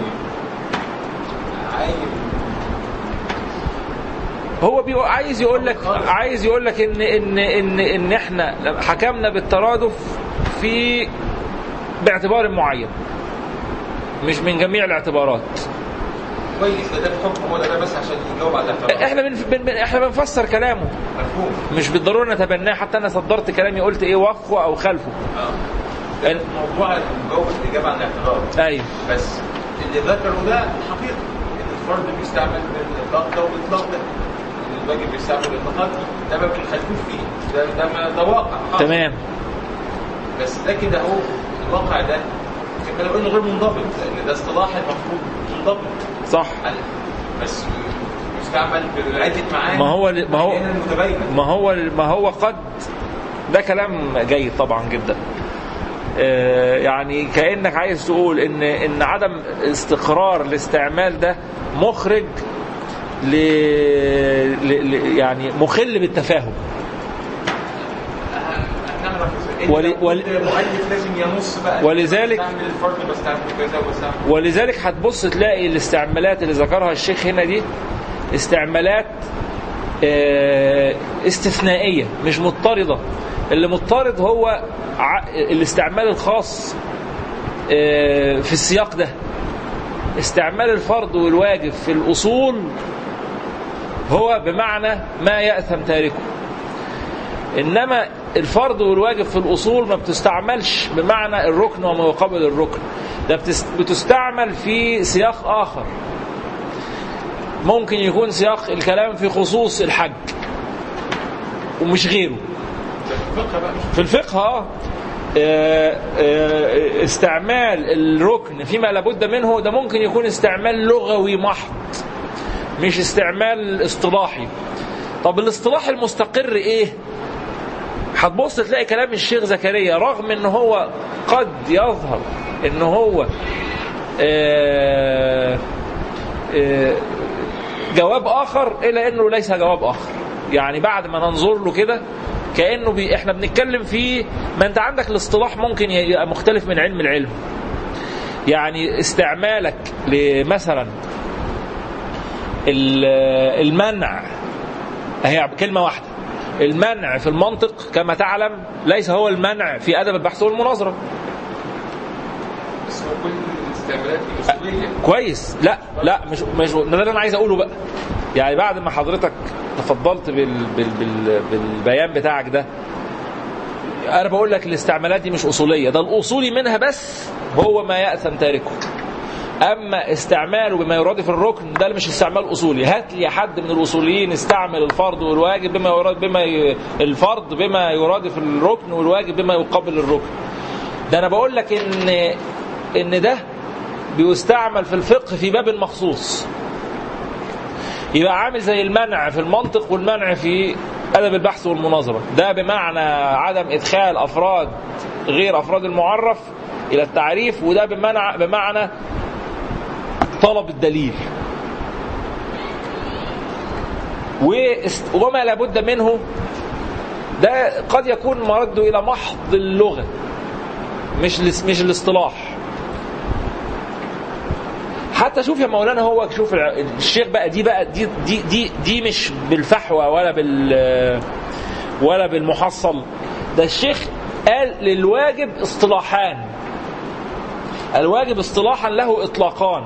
F: عايز
A: هو بيقول عايز يقول لك عايز يقول لك ان ان ان ان احنا حكمنا بالترادف في باعتبار معين مش من جميع الاعتبارات
F: كويس ده ده الحكم ولا ده بس عشان يجاوب على الاعتراض
A: احنا بن بن بن- احنا بنفسر كلامه
F: مفهوم
A: مش بالضروره نتبناه حتى انا صدرت كلامي قلت ايه وفقه او خلفه
F: اه ده موضوع مجاوب الاجابه عن الاعتراض
A: ايوه
F: بس اللي ذكره ده حقيقة ان الفرد بيستعمل بالاطلاق ده والاطلاق ده ان الواجب بيستعمل الاطلاقات دي ده ما بنخالفوش فيه ده ده ما ده واقع حاصل.
A: تمام
F: بس ده كده اهو الواقع ده كده لو انه غير منضبط لان ده اصطلاح المفروض منضبط
A: صح
F: بس يستعمل بعدة معاني
A: ما هو ما هو
F: أحياناً متباينة
A: ما هو ما هو قد ده كلام جيد طبعا جدا آه، يعني كانك عايز تقول ان ان عدم استقرار الاستعمال ده مخرج ل... ل... ل... يعني مخل بالتفاهم
F: هنعرف
A: ول- ول-
F: المؤلف لازم ينص بقى
A: ولذلك-
F: بستعمل الفرد بستعمل كذا وبستعمل
A: ولذلك هتبص تلاقي الاستعمالات اللي ذكرها الشيخ هنا دي استعمالات آه، استثنائية مش مضطردة اللي مضطرد هو ع- الاستعمال الخاص آه، في السياق ده استعمال الفرض والواجب في الأصول هو بمعنى ما يأثم تاركه إنما الفرض والواجب في الأصول ما بتستعملش بمعنى الركن وما يقابل الركن ده بتس- بتستعمل في سياق آخر ممكن يكون سياق الكلام في خصوص الحج ومش غيره
F: الفقه بقى مش
A: في الفقه اه آه، آه، استعمال الركن فيما لابد منه ده ممكن يكون استعمال لغوي محض مش استعمال اصطلاحي طب الاصطلاح المستقر ايه هتبص تلاقي كلام الشيخ زكريا رغم ان هو قد يظهر ان هو آه، آه، جواب اخر الا انه ليس جواب اخر يعني بعد ما ننظر له كده كانه بي احنا بنتكلم في ما انت عندك الاصطلاح ممكن يبقى مختلف من علم العلم يعني استعمالك لمثلا ال- المنع هي كلمه واحده المنع في المنطق كما تعلم ليس هو المنع في ادب البحث والمناظره
F: بس هو كل الاستعمالات دي اصوليه
A: كويس لا لا مش مش ده اللي انا عايز اقوله بقى يعني بعد ما حضرتك تفضلت بال بال بال بالبيان بتاعك ده انا بقول لك الاستعمالات دي مش اصوليه ده الاصولي منها بس هو ما ياثم تاركه اما استعماله بما يرادف الركن ده مش استعمال اصولي هات لي حد من الاصوليين استعمل الفرض والواجب بما يراد بما ي... الفرض بما يرادف الركن والواجب بما يقابل الركن ده انا بقول لك ان ان ده بيستعمل في الفقه في باب مخصوص يبقى عامل زي المنع في المنطق والمنع في ادب البحث والمناظره ده بمعنى عدم ادخال افراد غير افراد المعرف الى التعريف وده بمعنى بمعنى طلب الدليل وست- وما لابد منه ده قد يكون مرده الى محض اللغه مش الاس- مش الاصطلاح حتى شوف يا مولانا هو شوف الع- الشيخ بقى دي بقى دي دي دي دي مش بالفحوى ولا بال ولا بالمحصل ده الشيخ قال للواجب اصطلاحان الواجب اصطلاحا له اطلاقان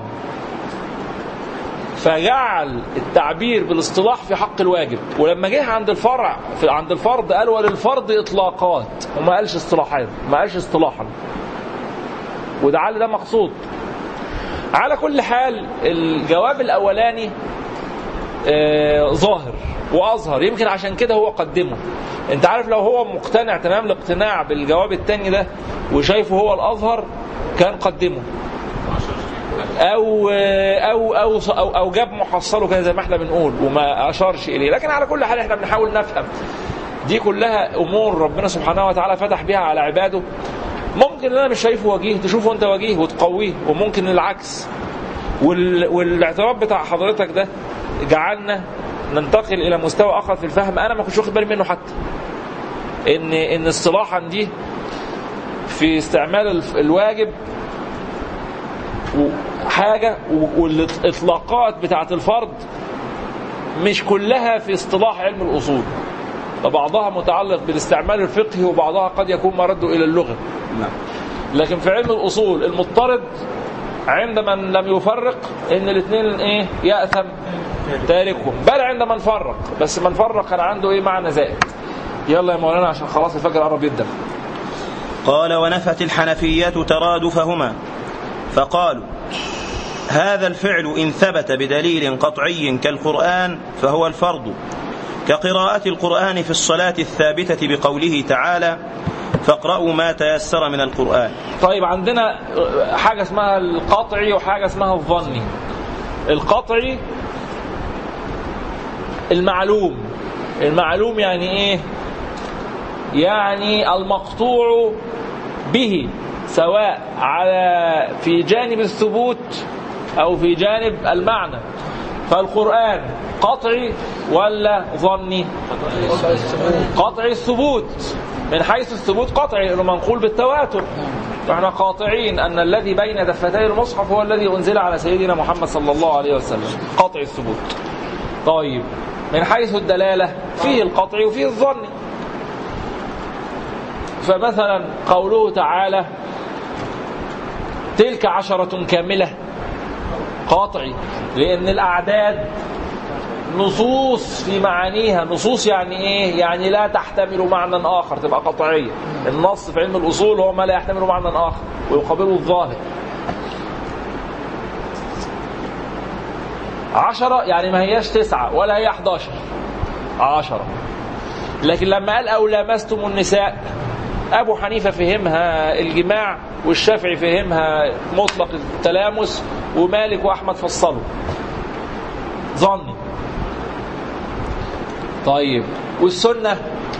A: فجعل التعبير بالاصطلاح في حق الواجب ولما جه عند الفرع في عند الفرض قال وللفرض اطلاقات وما قالش اصطلاحات ما قالش اصطلاحا وده على ده مقصود على كل حال الجواب الاولاني آه، ظاهر واظهر يمكن عشان كده هو قدمه انت عارف لو هو مقتنع تمام الاقتناع بالجواب التاني ده وشايفه هو الاظهر كان قدمه او او او او, أو جاب محصله كده زي ما احنا بنقول وما اشارش اليه لكن على كل حال احنا بنحاول نفهم دي كلها امور ربنا سبحانه وتعالى فتح بها على عباده ممكن اللي انا مش شايفه وجيه تشوفه انت وجيه وتقويه وممكن العكس وال... والاعتراف بتاع حضرتك ده جعلنا ننتقل الى مستوى اخر في الفهم انا ما كنتش واخد بالي منه حتى ان ان اصطلاحا دي في استعمال الف- الواجب حاجه و- والاطلاقات بتاعه الفرد مش كلها في اصطلاح علم الاصول ده بعضها متعلق بالاستعمال الفقهي وبعضها قد يكون مرده الى اللغه
B: نعم
A: لكن في علم الاصول المضطرد عند من لم يفرق ان الاثنين ايه ياثم تاركهم بل عند من فرق بس من فرق كان عنده ايه معنى زائد يلا يا مولانا عشان خلاص الفجر قرب يبدا
B: قال ونفت الحنفية ترادفهما فقالوا هذا الفعل إن ثبت بدليل قطعي كالقرآن فهو الفرض كقراءة القرآن في الصلاة الثابتة بقوله تعالى فاقرأوا ما تيسر من القرآن
A: طيب عندنا حاجه اسمها القطعي وحاجه اسمها الظني القطعي المعلوم المعلوم يعني ايه يعني المقطوع به سواء على في جانب الثبوت او في جانب المعنى فالقرآن قطعي ولا ظني قطعي الثبوت من حيث الثبوت قطعي لانه منقول بالتواتر فاحنا قاطعين ان الذي بين دفتي المصحف هو الذي انزل على سيدنا محمد صلى الله عليه وسلم قطعي الثبوت طيب من حيث الدلاله فيه القطعي وفيه الظني فمثلا قوله تعالى تلك عشرة كاملة قاطعي لأن الأعداد نصوص في معانيها نصوص يعني ايه يعني لا تحتمل معنى اخر تبقى قطعيه النص في علم الاصول هو ما لا يحتمل معنى اخر ويقابله الظاهر عشرة يعني ما هياش تسعة ولا هي 11 عشرة لكن لما قال أو لامستم النساء أبو حنيفة فهمها الجماع والشافعي فهمها مطلق التلامس ومالك وأحمد فصلوا ظني طيب والسنة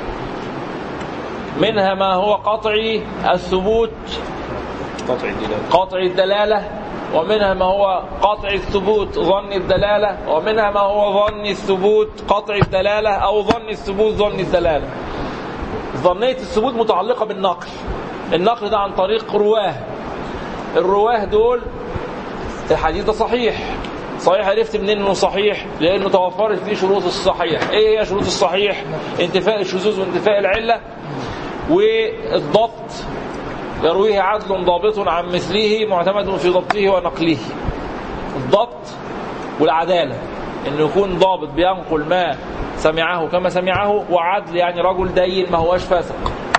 A: منها ما هو قطعي الثبوت
B: قطع الدلالة
A: قطعي الدلالة ومنها ما هو قطع الثبوت ظن الدلالة ومنها ما هو ظن الثبوت قطع الدلالة أو ظن الثبوت ظن الدلالة ظنية الثبوت متعلقة بالنقل النقل ده عن طريق رواه الرواه دول الحديث ده صحيح صحيح عرفت منين انه صحيح لانه توفرت فيه شروط الصحيح ايه هي شروط الصحيح انتفاء الشذوذ وانتفاء العله والضبط يرويه عدل ضابط عن مثله معتمد في ضبطه ونقله الضبط والعدالة انه يكون ضابط بينقل ما سمعه كما سمعه وعدل يعني رجل دين ما هواش فاسق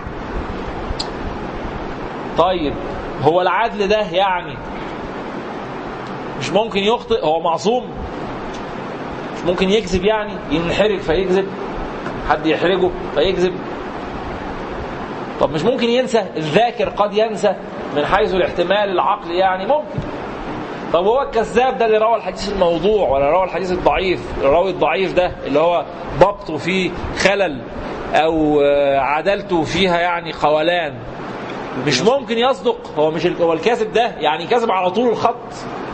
A: طيب هو العدل ده يعني مش ممكن يخطئ هو معصوم مش ممكن يكذب يعني ينحرج فيكذب حد يحرجه فيكذب طب مش ممكن ينسى الذاكر قد ينسى من حيث الاحتمال العقلي يعني ممكن طب هو الكذاب ده اللي روى الحديث الموضوع ولا روى الحديث الضعيف الراوي الضعيف ده اللي هو ضبطه فيه خلل او آه، عدالته فيها يعني قولان مش ممكن يصدق هو مش ال- هو الكاذب ده يعني كاذب على طول الخط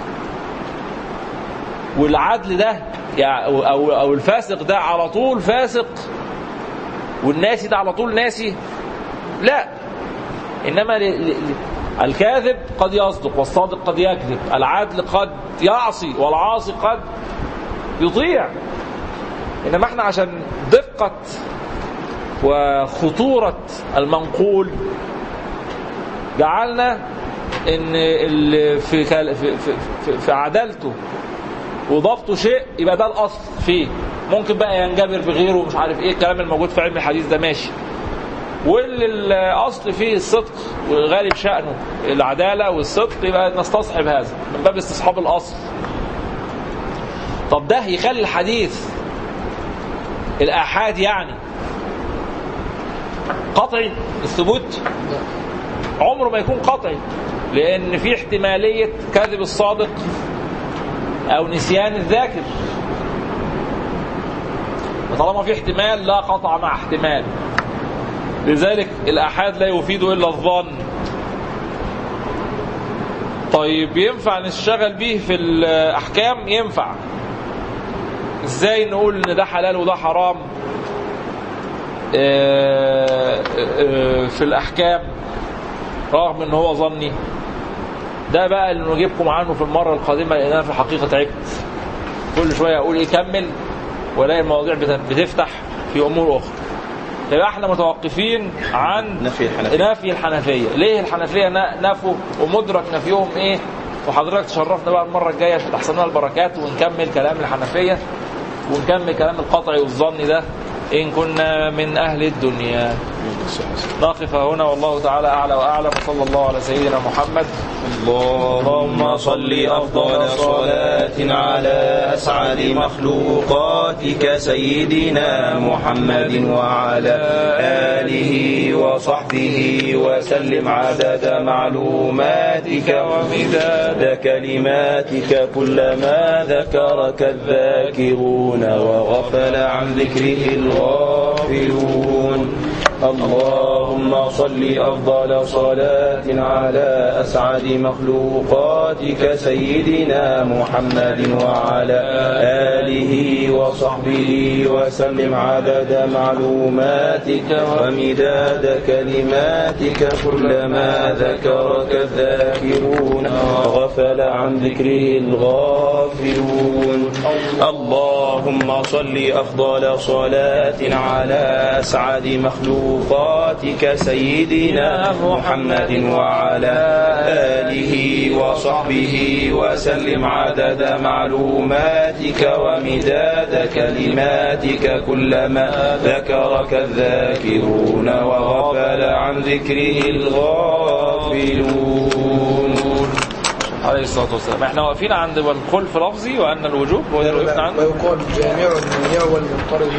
A: والعدل ده يعني او او أو الفاسق ده على طول فاسق والناسي ده على طول ناسي لا انما ل... ل... ل... الكاذب قد يصدق والصادق قد يكذب العدل قد يعصي والعاصي قد يطيع انما احنا عشان دقه وخطوره المنقول جعلنا ان ال- في كال- في في, في, في عدالته وضبطه شيء يبقى ده الاصل فيه ممكن بقى ينجبر بغيره ومش عارف ايه الكلام الموجود في علم الحديث ده ماشي واللي الاصل فيه الصدق والغالب شانه العداله والصدق يبقى نستصحب هذا من باب استصحاب الاصل طب ده يخلي الحديث الآحاد يعني قطعي الثبوت عمره ما يكون قطعي لأن في احتمالية كذب الصادق أو نسيان الذاكر وطالما في احتمال لا قطع مع احتمال لذلك الآحاد لا يفيد إلا الظن طيب ينفع نشتغل به في الأحكام ينفع ازاي نقول ان ده حلال وده حرام آه، آه، في الاحكام رغم ان هو ظني ده بقى اللي نجيبكم عنه في المره القادمه لان انا في الحقيقه تعبت كل شويه اقول ايه كمل والاقي المواضيع بت- بتفتح في امور اخرى يبقى احنا متوقفين عن
B: نفي الحنفية.
A: نفي الحنفيه ليه الحنفيه ن- نفوا ومدرك نفيهم ايه وحضرتك تشرفنا بقى المره الجايه عشان تحسن لنا البركات ونكمل كلام الحنفيه ونكمل كلام القطع والظن ده ان كنا من اهل الدنيا نقف هنا والله تعالى اعلى واعلم وصلى الله على سيدنا محمد
B: اللهم صل أفضل صلاة على أسعد مخلوقاتك سيدنا محمد وعلى آله وصحبه وسلم عدد معلوماتك ومداد كلماتك كلما ذكرك الذاكرون وغفل عن ذكره الغافلون اللهم صل أفضل صلاة على أسعد مخلوقاتك سيدنا محمد وعلى آله وصحبه وسلم عدد معلوماتك ومداد كلماتك كلما ذكرك الذاكرون غفل عن ذكره الغافلون اللهم صل أفضل صلاة على أسعد مخلوقاتك سيدنا محمد وعلى آله وصحبه وسلم عدد معلوماتك ومداد كلماتك كلما ذكرك الذاكرون وغفل عن ذكره الغافلون
A: عليه الصلاه والسلام احنا واقفين عند والخلف لفظي وان الوجوب هو ده اللي وقفنا عنده
D: ويقال جامع المنيع والمضطرب